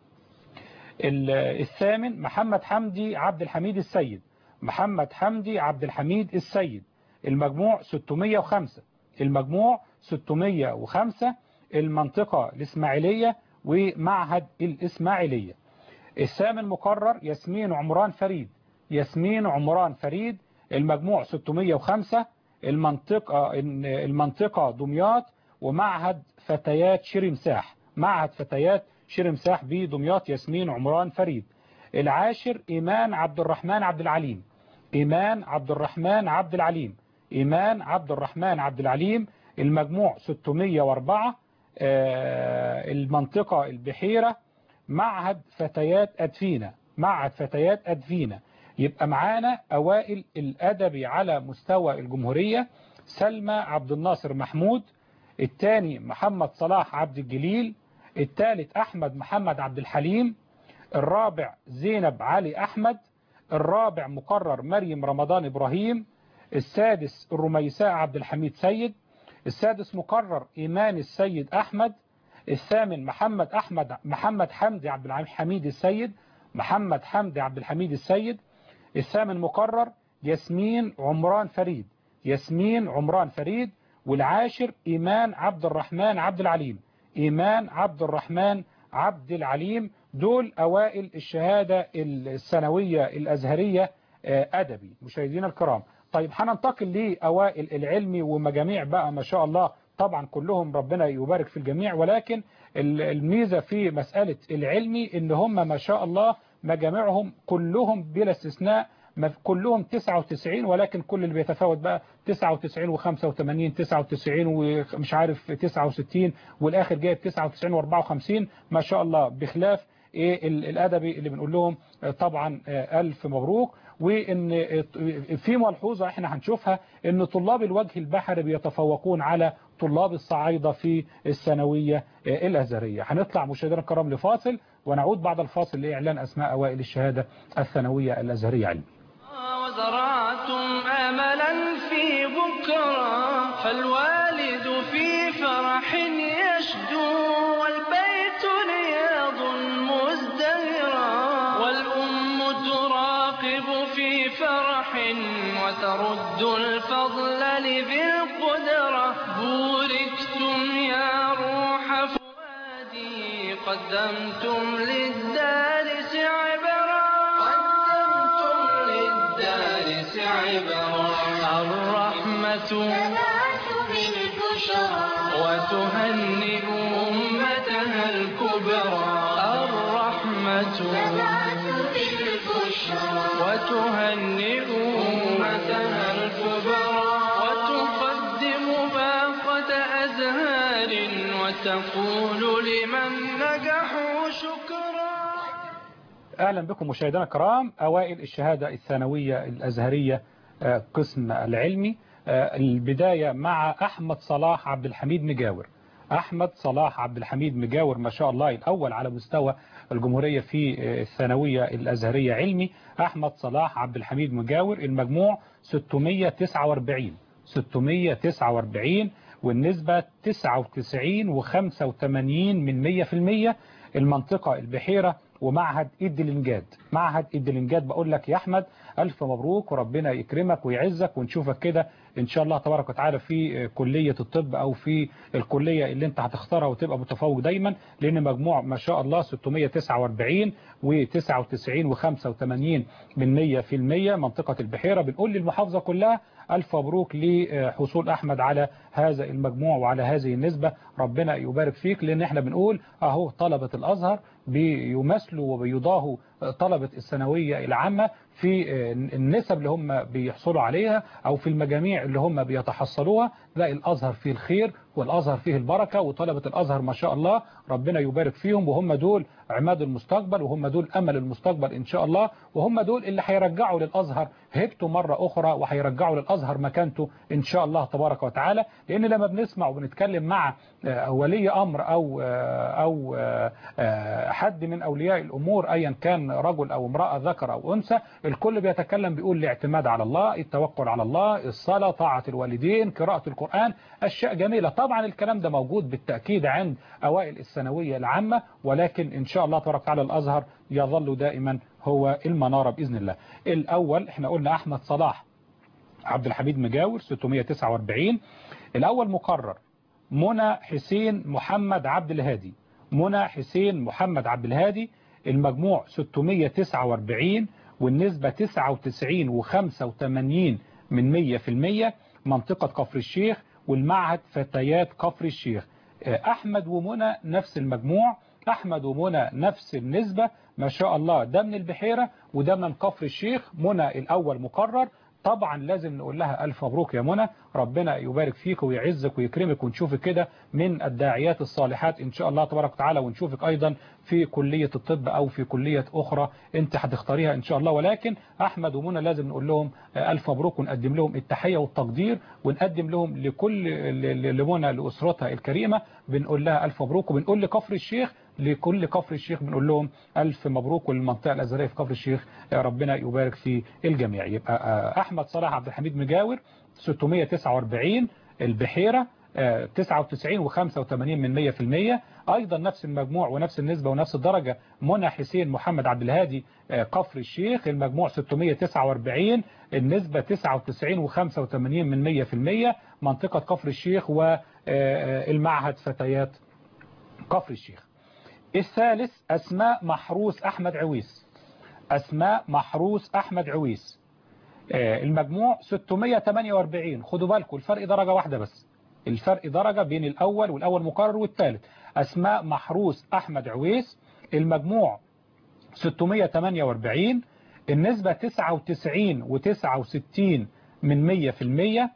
Speaker 2: ال- الثامن محمد حمدي عبد الحميد السيد محمد حمدي عبد الحميد السيد المجموع 605 المجموع 605 المنطقة الإسماعيلية ومعهد الإسماعيلية الثامن مقرر ياسمين عمران فريد ياسمين عمران فريد المجموع 605 المنطقة المنطقة دمياط ومعهد فتيات شرمساح معهد فتيات شرمساح بدمياط ياسمين عمران فريد العاشر إيمان عبد الرحمن عبد العليم إيمان عبد الرحمن عبد العليم إيمان عبد الرحمن عبد العليم المجموع 604 آه، المنطقة البحيرة معهد فتيات أدفينة معهد فتيات أدفينة يبقى معانا أوائل الأدبي على مستوى الجمهورية سلمى عبد الناصر محمود الثاني محمد صلاح عبد الجليل الثالث أحمد محمد عبد الحليم الرابع زينب علي أحمد الرابع مقرر مريم رمضان إبراهيم السادس الرميساء عبد الحميد سيد السادس مقرر إيمان السيد أحمد الثامن محمد أحمد محمد حمدي عبد الحميد السيد محمد حمدي عبد الحميد السيد الثامن مقرر ياسمين عمران فريد ياسمين عمران فريد والعاشر إيمان عبد الرحمن عبد العليم إيمان عبد الرحمن عبد العليم دول أوائل الشهادة السنوية الأزهرية آه، أدبي مشاهدينا الكرام طيب هننتقل لأوائل العلمي ومجاميع بقى ما شاء الله طبعا كلهم ربنا يبارك في الجميع ولكن ال- الميزة في مسألة العلمي ان هم ما شاء الله مجامعهم كلهم بلا استثناء ما- كلهم 99 ولكن كل اللي بيتفاوت بقى 99 و85 99 ومش عارف 69 والاخر جايب 99 و54 ما شاء الله بخلاف ايه ال- الادبي اللي بنقول لهم آه، طبعا آه، الف مبروك وان آه، في ملحوظه احنا هنشوفها ان طلاب الوجه البحري بيتفوقون على طلاب الصعايده في الثانويه آه، الازهريه هنطلع مشاهدينا الكرام لفاصل ونعود بعد الفاصل لاعلان اسماء اوائل الشهاده الثانويه الازهريه علم
Speaker 1: وزرعتم املا في بكرة فالوالد في فرح يشدو والبيت رياض مزدهرا والأم تراقب في فرح وترد الفضل لذي القدرة بوركتم يا روح فؤادي قدمتم للدارس عبرا قدمتم للدارس عبرا الرحمة
Speaker 3: تبعث بالبشرى
Speaker 1: وتهنئ أمتها الكبرى الرحمة
Speaker 3: تبعث بالبشرى
Speaker 1: وتهنئ أمتها الكبرى وتقدم باقة أزهار وتقول لمن نجحوا شكرا
Speaker 2: اهلا بكم مشاهدينا الكرام اوائل الشهاده الثانويه الازهريه آه، قسم العلمي آه، البدايه مع احمد صلاح عبد الحميد مجاور احمد صلاح عبد الحميد مجاور ما شاء الله الاول على مستوى الجمهوريه في آه، الثانويه الازهريه علمي احمد صلاح عبد الحميد مجاور المجموع 649 649 والنسبة 99 و85 من 100% المنطقة البحيرة ومعهد إدلنجاد معهد إدلنجاد بقول لك يا أحمد ألف مبروك وربنا يكرمك ويعزك ونشوفك كده إن شاء الله تبارك وتعالى في كلية الطب أو في الكلية اللي أنت هتختارها وتبقى متفوق دايما لأن مجموع ما شاء الله 649 و99 و85 من 100% منطقة البحيرة بنقول للمحافظة كلها ألف مبروك لحصول أحمد على هذا المجموع وعلى هذه النسبة ربنا يبارك فيك لأن احنا بنقول أهو طلبة الأزهر بيمثلوا وبيضاهوا طلبة الثانوية العامة في النسب اللي هم بيحصلوا عليها أو في المجاميع اللي هم بيتحصلوها لا الأزهر فيه الخير والأزهر فيه البركة وطلبة الأزهر ما شاء الله ربنا يبارك فيهم وهم دول عماد المستقبل وهم دول أمل المستقبل إن شاء الله وهم دول اللي هيرجعوا للأزهر هيبته مرة أخرى وهيرجعوا للأزهر مكانته إن شاء الله تبارك وتعالى لأن لما بنسمع وبنتكلم مع ولي أمر أو أو حد من أولياء الأمور أيا كان رجل أو امرأة ذكر أو أنثى الكل بيتكلم بيقول الاعتماد على الله التوكل على الله الصلاة طاعة الوالدين قراءة القرآن أشياء جميلة طبعا الكلام ده موجود بالتأكيد عند أوائل الثانوية العامة ولكن إن شاء الله تبارك وتعالى الأزهر يظل دائما هو المنارة بإذن الله الأول احنا قلنا أحمد صلاح عبد الحميد مجاور 649 الأول مقرر منى حسين محمد عبد الهادي منى حسين محمد عبد الهادي المجموع 649 والنسبة 99 و85 من 100% منطقة كفر الشيخ والمعهد فتيات كفر الشيخ أحمد ومنى نفس المجموع أحمد ومنى نفس النسبة ما شاء الله ده من البحيرة وده من كفر الشيخ منى الأول مقرر طبعا لازم نقول لها ألف مبروك يا منى ربنا يبارك فيك ويعزك ويكرمك ونشوفك كده من الداعيات الصالحات إن شاء الله تبارك وتعالى ونشوفك أيضا في كلية الطب أو في كلية أخرى أنت هتختاريها إن شاء الله ولكن أحمد ومنى لازم نقول لهم ألف مبروك ونقدم لهم التحية والتقدير ونقدم لهم لكل لمنى لأسرتها الكريمة بنقول لها ألف مبروك وبنقول لكفر الشيخ لكل كفر الشيخ بنقول لهم ألف مبروك والمنطقة الأزهرية في كفر الشيخ يا ربنا يبارك في الجميع يبقى أحمد صلاح عبد الحميد مجاور 649 البحيرة 99 و85 من 100% أيضا نفس المجموع ونفس النسبة ونفس الدرجة منى حسين محمد عبد الهادي كفر الشيخ المجموع 649 النسبة 99 و85 من 100% منطقة كفر الشيخ والمعهد فتيات كفر الشيخ الثالث أسماء محروس أحمد عويس أسماء محروس أحمد عويس المجموع 648 خدوا بالكم الفرق درجة واحدة بس الفرق درجة بين الأول والأول مقرر والثالث أسماء محروس أحمد عويس المجموع 648 النسبة 99 و69 من 100 في المية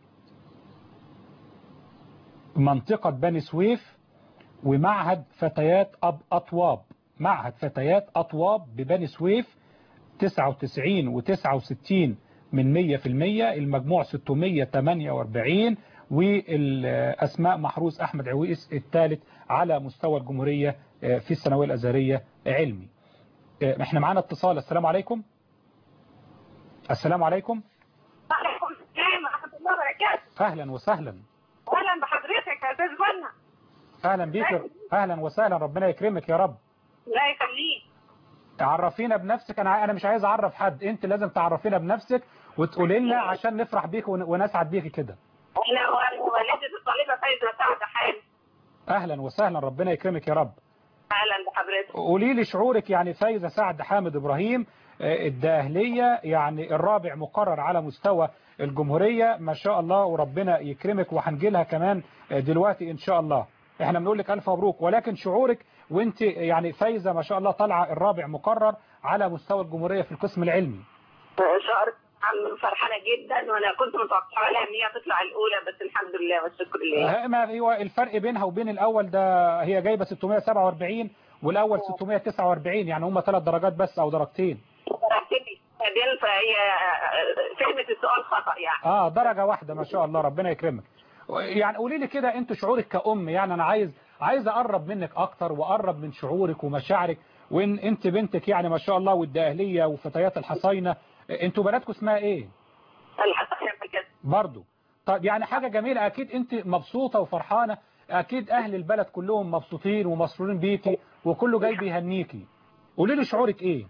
Speaker 2: منطقة بني سويف ومعهد فتيات أب أطواب معهد فتيات أطواب ببني سويف 99 و69 من 100 في المية المجموع 648 والأسماء محروس أحمد عويس الثالث على مستوى الجمهورية في الثانويه الأزهرية علمي احنا معانا اتصال السلام عليكم السلام عليكم
Speaker 7: وعليكم السلام ورحمة الله وبركاته
Speaker 2: أهلا وسهلا
Speaker 7: أهلا بحضرتك يا أستاذ منى
Speaker 2: أهلا بيك أهلا وسهلا ربنا يكرمك يا رب
Speaker 7: الله يخليك
Speaker 2: عرفينا بنفسك أنا أنا مش عايز أعرف حد أنت لازم تعرفينا بنفسك وتقولي لنا عشان نفرح بيك ون- ونسعد بيك كده
Speaker 7: أهلا والدة الطالبة فايزة سعد حال
Speaker 2: أهلا وسهلا ربنا يكرمك يا رب
Speaker 7: أهلا بحضرتك
Speaker 2: قولي لي شعورك يعني فايزة سعد حامد إبراهيم آه، الداهلية يعني الرابع مقرر على مستوى الجمهورية ما شاء الله وربنا يكرمك وهنجي لها كمان آه، دلوقتي إن شاء الله احنا بنقول لك ألف مبروك ولكن شعورك وانت يعني فايزة ما شاء الله طالعة الرابع مقرر على مستوى الجمهورية في القسم العلمي
Speaker 7: شعرت عن فرحانة جدا وأنا كنت متوقعة لها إن هي تطلع الأولى بس الحمد لله والشكر لله
Speaker 2: آه، ما هو الفرق بينها وبين الأول ده هي جايبة 647 والأول 649 يعني هم ثلاث درجات بس أو درجتين
Speaker 7: فرحتني بعدين فهي فهمت السؤال خطأ يعني
Speaker 2: اه درجة واحدة ما شاء الله ربنا يكرمك يعني قولي لي كده انت شعورك كأم يعني انا عايز عايز اقرب منك اكتر واقرب من شعورك ومشاعرك وان انت بنتك يعني ما شاء الله والدقهلية وفتيات الحصينة انتوا بناتكم اسمها ايه
Speaker 7: الحسن كده
Speaker 2: برضو طب يعني حاجة جميلة اكيد انت مبسوطة وفرحانة اكيد اهل البلد كلهم مبسوطين ومسرورين بيكي وكله جاي بيهنيكي قولي لي شعورك ايه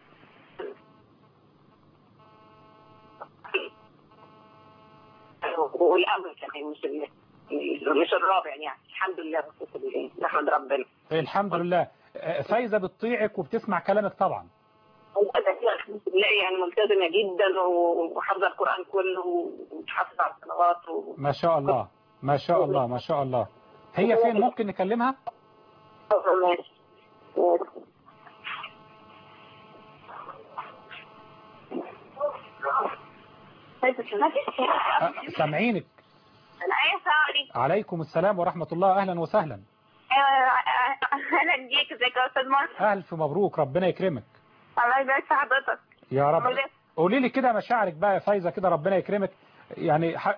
Speaker 7: والأول كمان مش ال- مش الرابع يعني الحمد لله والشكر لله نحمد ربنا
Speaker 2: الحمد لله آه، فايزة بتطيعك وبتسمع كلامك طبعا
Speaker 7: الحمد لله يعني ملتزمة جدا وحافظة القرآن كله ومتحافظة على الصلوات و...
Speaker 2: ما شاء الله ما شاء الله ما شاء الله هي فين ممكن نكلمها
Speaker 7: ماشي
Speaker 2: أه، سامعينك
Speaker 7: ايه سوري
Speaker 2: عليكم السلام ورحمة الله أهلا وسهلا
Speaker 7: اهلا بيك ازيك يا استاذ مصر
Speaker 2: ألف مبروك ربنا يكرمك
Speaker 7: الله يبارك في حضرتك
Speaker 2: يا رب
Speaker 7: مبروك.
Speaker 2: قولي لي كده مشاعرك بقى يا فايزة كده ربنا يكرمك يعني ح...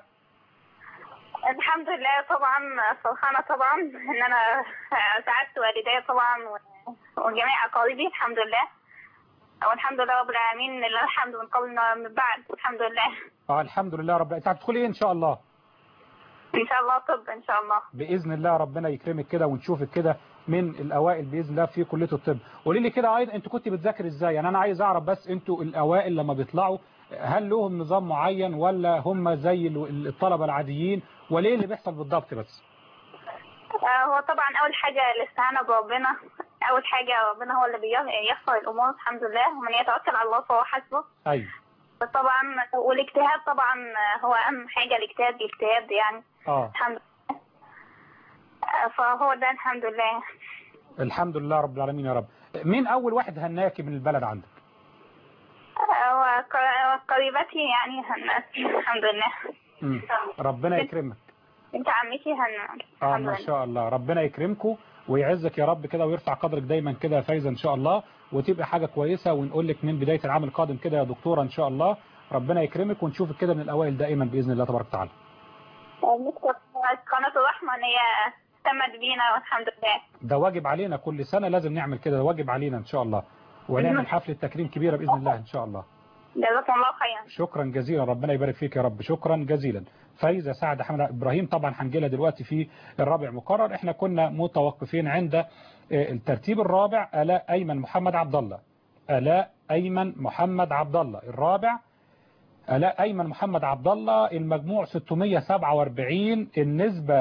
Speaker 7: الحمد لله طبعا فرحانة طبعا ان انا سعدت والدي طبعا و- وجميع اقاربي الحمد لله والحمد لله رب العالمين لله الحمد من قبل من بعد الحمد لله
Speaker 2: آه الحمد لله رب انت هتدخلي ايه ان شاء الله
Speaker 7: ان شاء الله طب ان شاء الله
Speaker 2: باذن الله ربنا يكرمك كده ونشوفك كده من الاوائل باذن الله في كليه الطب قولي لي كده ايضا انت كنت بتذاكر ازاي يعني انا عايز اعرف بس انتوا الاوائل لما بيطلعوا هل لهم نظام معين ولا هم زي ال- الطلبه العاديين وليه اللي بيحصل بالضبط بس
Speaker 7: آه، هو طبعا اول حاجة الاستعانة بربنا اول حاجة ربنا هو اللي بييسر الامور الحمد لله ومن يتوكل على الله فهو حسبه
Speaker 2: ايوه
Speaker 7: طبعا والاجتهاد طبعا هو اهم حاجة الاجتهاد الاجتهاد يعني
Speaker 2: اه
Speaker 7: الحمد لله آه، فهو ده الحمد لله
Speaker 2: الحمد لله رب العالمين يا رب مين اول واحد هناكي من البلد عندك
Speaker 7: آه، وق- قريبتي يعني هن الحمد لله
Speaker 2: مم. ربنا يكرمك
Speaker 7: انت عمتي هن
Speaker 2: اه
Speaker 7: الحمد
Speaker 2: ما
Speaker 7: لله
Speaker 2: شاء الله ربنا يكرمكم ويعزك يا رب كده ويرفع قدرك دايما كده يا فايزه ان شاء الله وتبقى حاجه كويسه ونقول لك من بدايه العام القادم كده يا دكتوره ان شاء الله ربنا يكرمك ونشوفك كده من الاوائل دائما باذن الله تبارك وتعالى
Speaker 7: نشكر قناة الرحمة ان هي اهتمت بينا والحمد لله
Speaker 2: ده واجب علينا كل سنه لازم نعمل كده ده واجب علينا ان شاء الله ونعمل حفله تكريم كبيره باذن الله ان شاء الله
Speaker 7: جزاكم الله خيرا
Speaker 2: شكرا جزيلا ربنا يبارك فيك يا رب شكرا جزيلا فايزة سعد حمد إبراهيم طبعا هنجيلها دلوقتي في الرابع مقرر احنا كنا متوقفين عند آه، الترتيب الرابع آلاء أيمن محمد عبد الله آلاء أيمن محمد عبد الله الرابع آلاء أيمن محمد عبد الله المجموع 647 النسبة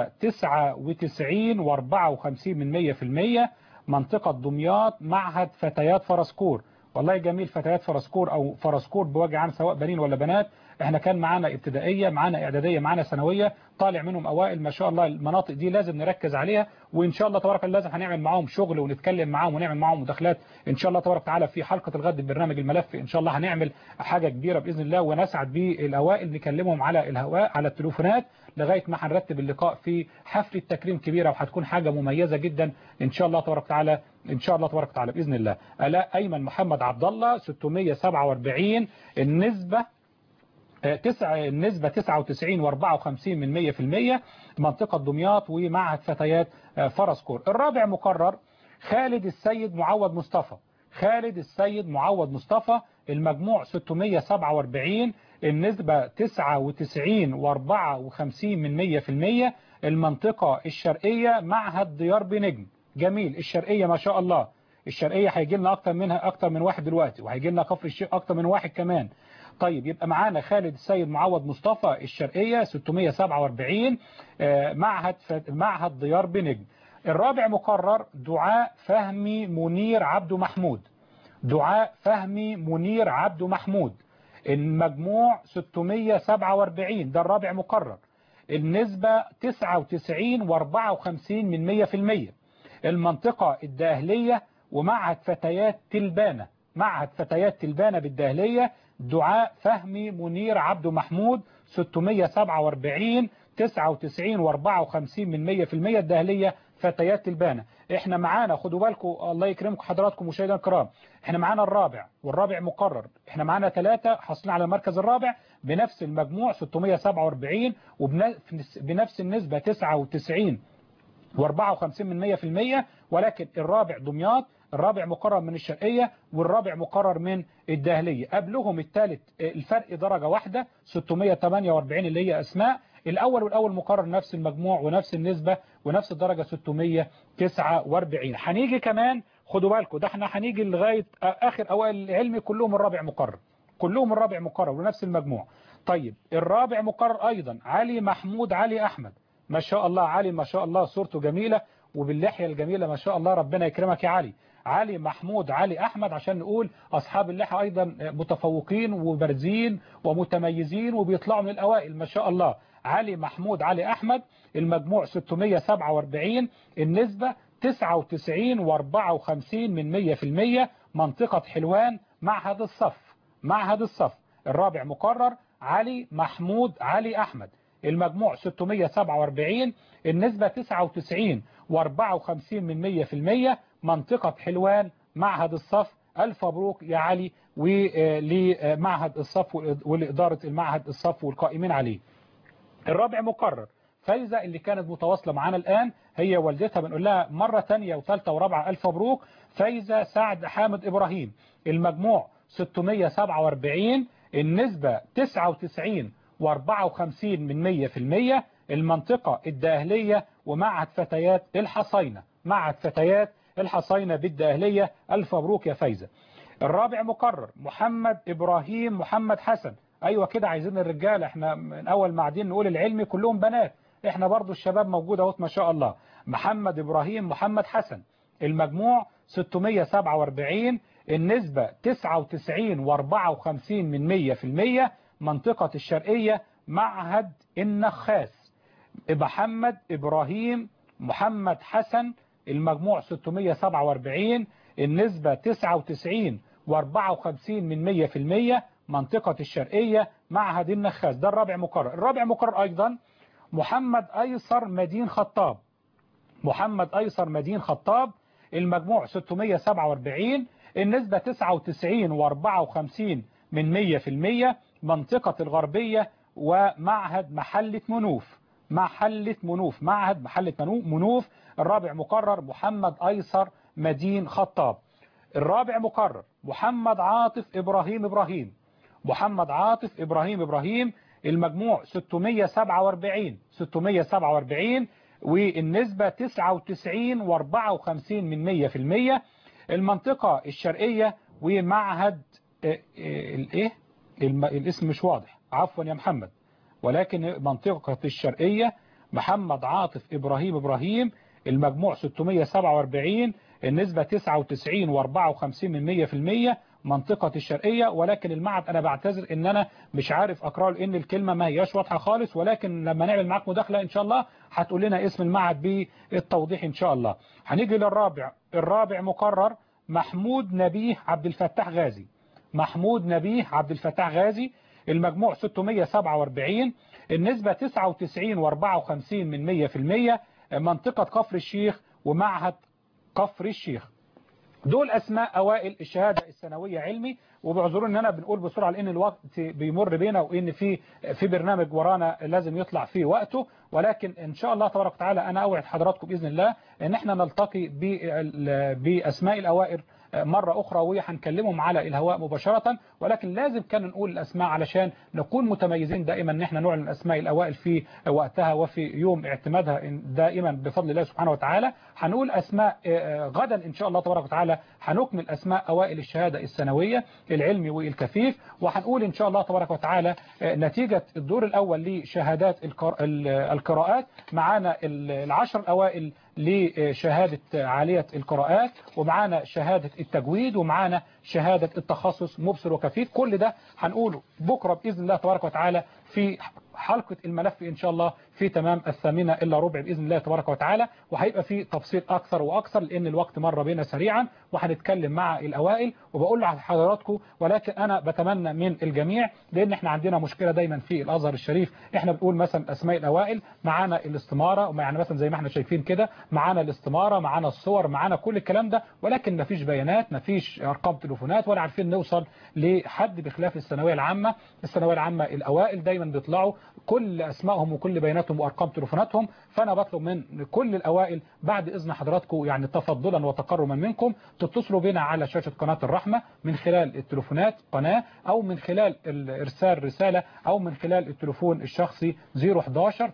Speaker 2: 99 و54 من 100 في المية منطقة دمياط معهد فتيات فرسكور والله جميل فتيات فرسكور او فرسكور بوجه عام سواء بنين ولا بنات احنا كان معانا ابتدائيه معانا اعداديه معانا ثانويه طالع منهم اوائل ما شاء الله المناطق دي لازم نركز عليها وان شاء الله تبارك الله لازم هنعمل معاهم شغل ونتكلم معاهم ونعمل معاهم مداخلات ان شاء الله تبارك وتعالى في حلقه الغد ببرنامج الملف ان شاء الله هنعمل حاجه كبيره باذن الله ونسعد بالاوائل نكلمهم على الهواء على التليفونات لغايه ما هنرتب اللقاء في حفله تكريم كبيره وهتكون حاجه مميزه جدا ان شاء الله تبارك وتعالى ان شاء الله تبارك وتعالى باذن الله الاء ايمن محمد عبد الله 647 النسبه تسعة النسبة 99 و54 من 100% منطقة دمياط ومعهد فتيات فرسكور الرابع مقرر خالد السيد معوض مصطفى خالد السيد معوض مصطفى المجموع 647 النسبة 99 و54 من 100% المنطقة الشرقية معهد ديار بنجم جميل الشرقية ما شاء الله الشرقية هيجي لنا أكتر منها أكتر من واحد دلوقتي وهيجي لنا كفر الشيخ أكتر من واحد كمان طيب يبقى معانا خالد السيد معوض مصطفى الشرقية 647 معهد معهد ديار بنجم الرابع مقرر دعاء فهمي منير عبد محمود دعاء فهمي منير عبد محمود المجموع 647 ده الرابع مقرر النسبة 99 و54 من 100% المنطقة الداهلية ومعهد فتيات تلبانة معهد فتيات تلبانة بالداهلية دعاء فهمي منير عبد محمود 647 99 و54 من 100% الداهلية فتيات البانة احنا معانا خدوا بالكم الله يكرمكم حضراتكم مشاهدينا الكرام احنا معانا الرابع والرابع مقرر احنا معانا ثلاثة حصلنا على المركز الرابع بنفس المجموع 647 وبنفس النسبة 99 و54 من 100% ولكن الرابع دمياط الرابع مقرر من الشرقية والرابع مقرر من الداهلية قبلهم الثالث الفرق درجة واحدة 648 اللي هي أسماء الأول والأول مقرر نفس المجموع ونفس النسبة ونفس الدرجة 649 هنيجي كمان خدوا بالكم ده احنا هنيجي لغاية آخر أوائل العلمي كلهم الرابع مقرر كلهم الرابع مقرر ونفس المجموع طيب الرابع مقرر أيضا علي محمود علي أحمد ما شاء الله علي ما شاء الله صورته جميلة وباللحية الجميلة ما شاء الله ربنا يكرمك يا علي علي محمود علي أحمد عشان نقول أصحاب اللحى أيضا متفوقين وبارزين ومتميزين وبيطلعوا من الأوائل ما شاء الله علي محمود علي أحمد المجموع 647 النسبة 99 و54 من 100% منطقة حلوان معهد الصف معهد الصف الرابع مقرر علي محمود علي أحمد المجموع 647 النسبة 99 و54 من 100% منطقة حلوان معهد الصف ألف مبروك يا علي ولمعهد الصف ولإدارة المعهد الصف والقائمين عليه الرابع مقرر فايزة اللي كانت متواصلة معانا الآن هي والدتها بنقول لها مرة تانية وثالثة ورابعة ألف مبروك فايزة سعد حامد إبراهيم المجموع 647 النسبة 99 و54 من 100% المنطقة الداهلية ومعهد فتيات الحصينة معهد فتيات الحصينة بالداهلية ألف مبروك يا فايزة الرابع مقرر محمد إبراهيم محمد حسن أيوة كده عايزين الرجال احنا من أول معدين نقول العلمي كلهم بنات احنا برضو الشباب موجودة اهوت ما شاء الله محمد إبراهيم محمد حسن المجموع 647 النسبة 99 و54 من 100% منطقة الشرقية معهد النخاس محمد إبراهيم محمد حسن المجموع 647 النسبة 99 و54 من 100% منطقة الشرقية معهد النخاس ده الرابع مقرر الرابع مقرر أيضا محمد أيسر مدين خطاب محمد أيسر مدين خطاب المجموع 647 النسبة 99 و54 من 100% منطقة الغربية ومعهد محلة منوف محلة منوف معهد محلة منوف الرابع مقرر محمد أيسر مدين خطاب الرابع مقرر محمد عاطف إبراهيم إبراهيم محمد عاطف إبراهيم إبراهيم المجموع 647 647 والنسبة 99 و54 من 100% المنطقة الشرقية ومعهد الايه الاسم مش واضح عفوا يا محمد ولكن منطقة الشرقية محمد عاطف إبراهيم إبراهيم المجموع 647 النسبة 99 و54 من 100% منطقة الشرقية ولكن المعهد أنا بعتذر إن أنا مش عارف أقرأه لأن الكلمة ما هياش واضحة خالص ولكن لما نعمل معاك مداخلة إن شاء الله هتقول لنا اسم المعهد بالتوضيح إن شاء الله هنيجي للرابع الرابع مقرر محمود نبيه عبد الفتاح غازي محمود نبيه عبد الفتاح غازي المجموع 647 النسبة 99 و54 من 100% منطقة كفر الشيخ ومعهد كفر الشيخ دول اسماء اوائل الشهاده الثانويه علمي وبعذروا ان انا بنقول بسرعه لان الوقت بيمر بينا وان في في برنامج ورانا لازم يطلع فيه وقته ولكن ان شاء الله تبارك وتعالى انا اوعد حضراتكم باذن الله ان احنا نلتقي باسماء الاوائل مرة أخرى وهنكلمهم على الهواء مباشرة ولكن لازم كان نقول الأسماء علشان نكون متميزين دائما ان احنا نعلن أسماء الأوائل في وقتها وفي يوم اعتمادها دائما بفضل الله سبحانه وتعالى هنقول أسماء غدا إن شاء الله تبارك وتعالى هنكمل أسماء أوائل الشهادة السنوية العلمي والكفيف وهنقول إن شاء الله تبارك وتعالى نتيجة الدور الأول لشهادات القراءات معانا العشر الأوائل لشهادة عالية القراءات ومعانا شهادة التجويد ومعانا شهادة التخصص مبصر وكفيف كل ده هنقوله بكرة بإذن الله تبارك وتعالى في حلقة الملف إن شاء الله في تمام الثامنة إلا ربع بإذن الله تبارك وتعالى وهيبقى في تفصيل أكثر وأكثر لأن الوقت مر بينا سريعا وهنتكلم مع الأوائل وبقول لحضراتكم ولكن أنا بتمنى من الجميع لأن احنا عندنا مشكلة دايما في الأزهر الشريف احنا بنقول مثلا أسماء الأوائل معانا الاستمارة يعني مثلا زي ما احنا شايفين كده معانا الاستمارة معانا الصور معانا كل الكلام ده ولكن مفيش بيانات مفيش أرقام تليفونات ولا عارفين نوصل لحد بخلاف الثانوية العامة الثانوية العامة الأوائل دايما بيطلعوا كل أسمائهم وكل بياناتهم وأرقام تليفوناتهم فأنا بطلب من كل الأوائل بعد إذن حضراتكم يعني تفضلا وتكرما منكم تتصلوا بنا على شاشة قناة الرحمة من خلال التليفونات قناة أو من خلال إرسال رسالة أو من خلال التليفون الشخصي 011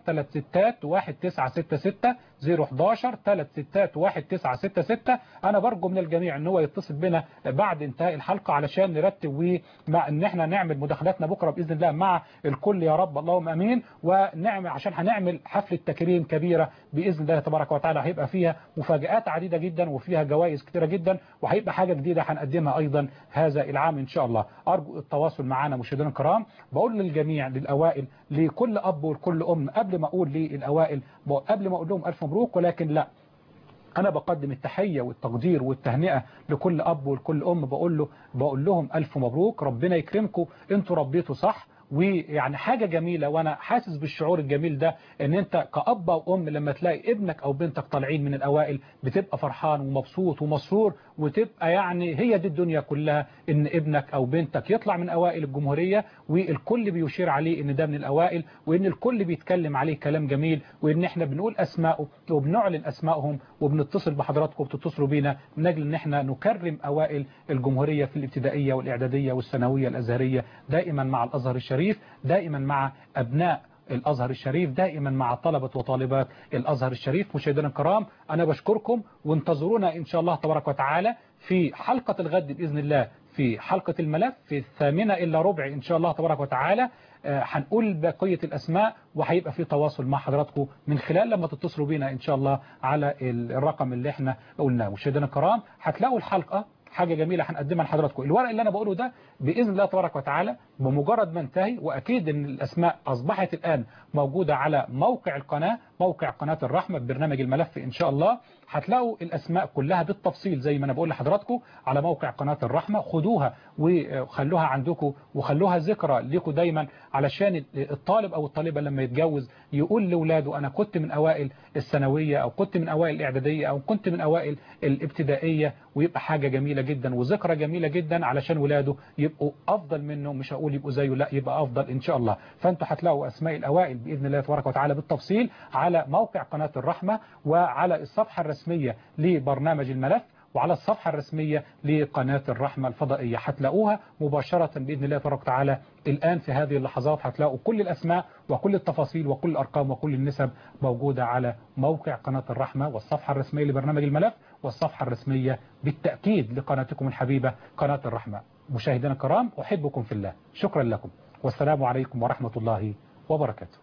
Speaker 2: 36 1966 011 36 1966 أنا برجو من الجميع أن هو يتصل بنا بعد انتهاء الحلقة علشان نرتب ومع أن احنا نعمل مداخلاتنا بكرة بإذن الله مع الكل يا رب اللهم أمين ونعمل عشان هنعمل حفلة تكريم كبيرة بإذن الله تبارك وتعالى هيبقى فيها مفاجآت عديدة جدا وفيها جوائز كتيرة جدا وهيبقى حاجة جديدة هنقدمها أيضا هذا العام إن شاء الله أرجو التواصل معنا مشاهدينا الكرام بقول للجميع للأوائل لكل أب ولكل أم قبل ما أقول للأوائل قبل ما أقول لهم ألف مبروك ولكن لا أنا بقدم التحية والتقدير والتهنئة لكل أب ولكل أم بقول له بقول لهم ألف مبروك ربنا يكرمكم أنتوا ربيتوا صح ويعني حاجة جميلة وانا حاسس بالشعور الجميل ده ان انت كأب او ام لما تلاقي ابنك او بنتك طالعين من الاوائل بتبقى فرحان ومبسوط ومسرور وتبقى يعني هي دي الدنيا كلها ان ابنك او بنتك يطلع من اوائل الجمهورية والكل بيشير عليه ان ده من الاوائل وان الكل بيتكلم عليه كلام جميل وان احنا بنقول اسماءه وبنعلن اسمائهم وبنتصل بحضراتكم وبتتصلوا بينا من اجل ان احنا نكرم اوائل الجمهورية في الابتدائية والاعدادية والثانوية الازهرية دائما مع الازهر الشريف دائما مع أبناء الأزهر الشريف دائما مع طلبة وطالبات الأزهر الشريف مشاهدينا الكرام أنا بشكركم وانتظرونا إن شاء الله تبارك وتعالى في حلقة الغد بإذن الله في حلقة الملف في الثامنة إلا ربع إن شاء الله تبارك وتعالى هنقول بقية الأسماء وهيبقى في تواصل مع حضراتكم من خلال لما تتصلوا بينا إن شاء الله على الرقم اللي احنا قلناه مشاهدينا الكرام هتلاقوا الحلقة حاجة جميلة هنقدمها لحضراتكم الورق اللي أنا بقوله ده بإذن الله تبارك وتعالى بمجرد ما انتهي وأكيد أن الأسماء أصبحت الآن موجودة على موقع القناة موقع قناة الرحمة ببرنامج الملف إن شاء الله هتلاقوا الأسماء كلها بالتفصيل زي ما أنا بقول لحضراتكم على موقع قناة الرحمة خدوها وخلوها عندكم وخلوها ذكرى لكم دايما علشان الطالب أو الطالبة لما يتجوز يقول لأولاده أنا كنت من أوائل الثانوية أو كنت من أوائل الإعدادية أو كنت من أوائل الابتدائية ويبقى حاجة جميلة جدا وذكرى جميلة جدا علشان ولاده يبقوا أفضل منه مش هقول يبقوا زيه لا يبقى أفضل إن شاء الله فأنتوا هتلاقوا أسماء الأوائل بإذن الله تبارك وتعالى بالتفصيل على موقع قناة الرحمة وعلى الصفحة الرسمية لبرنامج الملف وعلى الصفحة الرسمية لقناة الرحمة الفضائية هتلاقوها مباشرة بإذن الله تبارك وتعالى الآن في هذه اللحظات هتلاقوا كل الأسماء وكل التفاصيل وكل الأرقام وكل النسب موجودة على موقع قناة الرحمة والصفحة الرسمية لبرنامج الملف والصفحة الرسمية بالتأكيد لقناتكم الحبيبة قناة الرحمة مشاهدينا الكرام أحبكم في الله شكرا لكم والسلام عليكم ورحمة الله وبركاته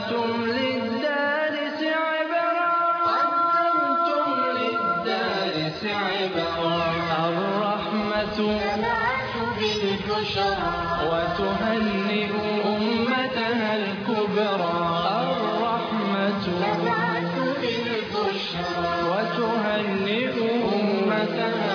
Speaker 1: قدمتم للدارس عبرا قدمتم للدارس عبرا الرحمة
Speaker 3: تبعث بالبشرى
Speaker 1: وتهنئ أمتها الكبرى الرحمة
Speaker 3: تبعث بالبشرى
Speaker 1: وتهنئ أمتها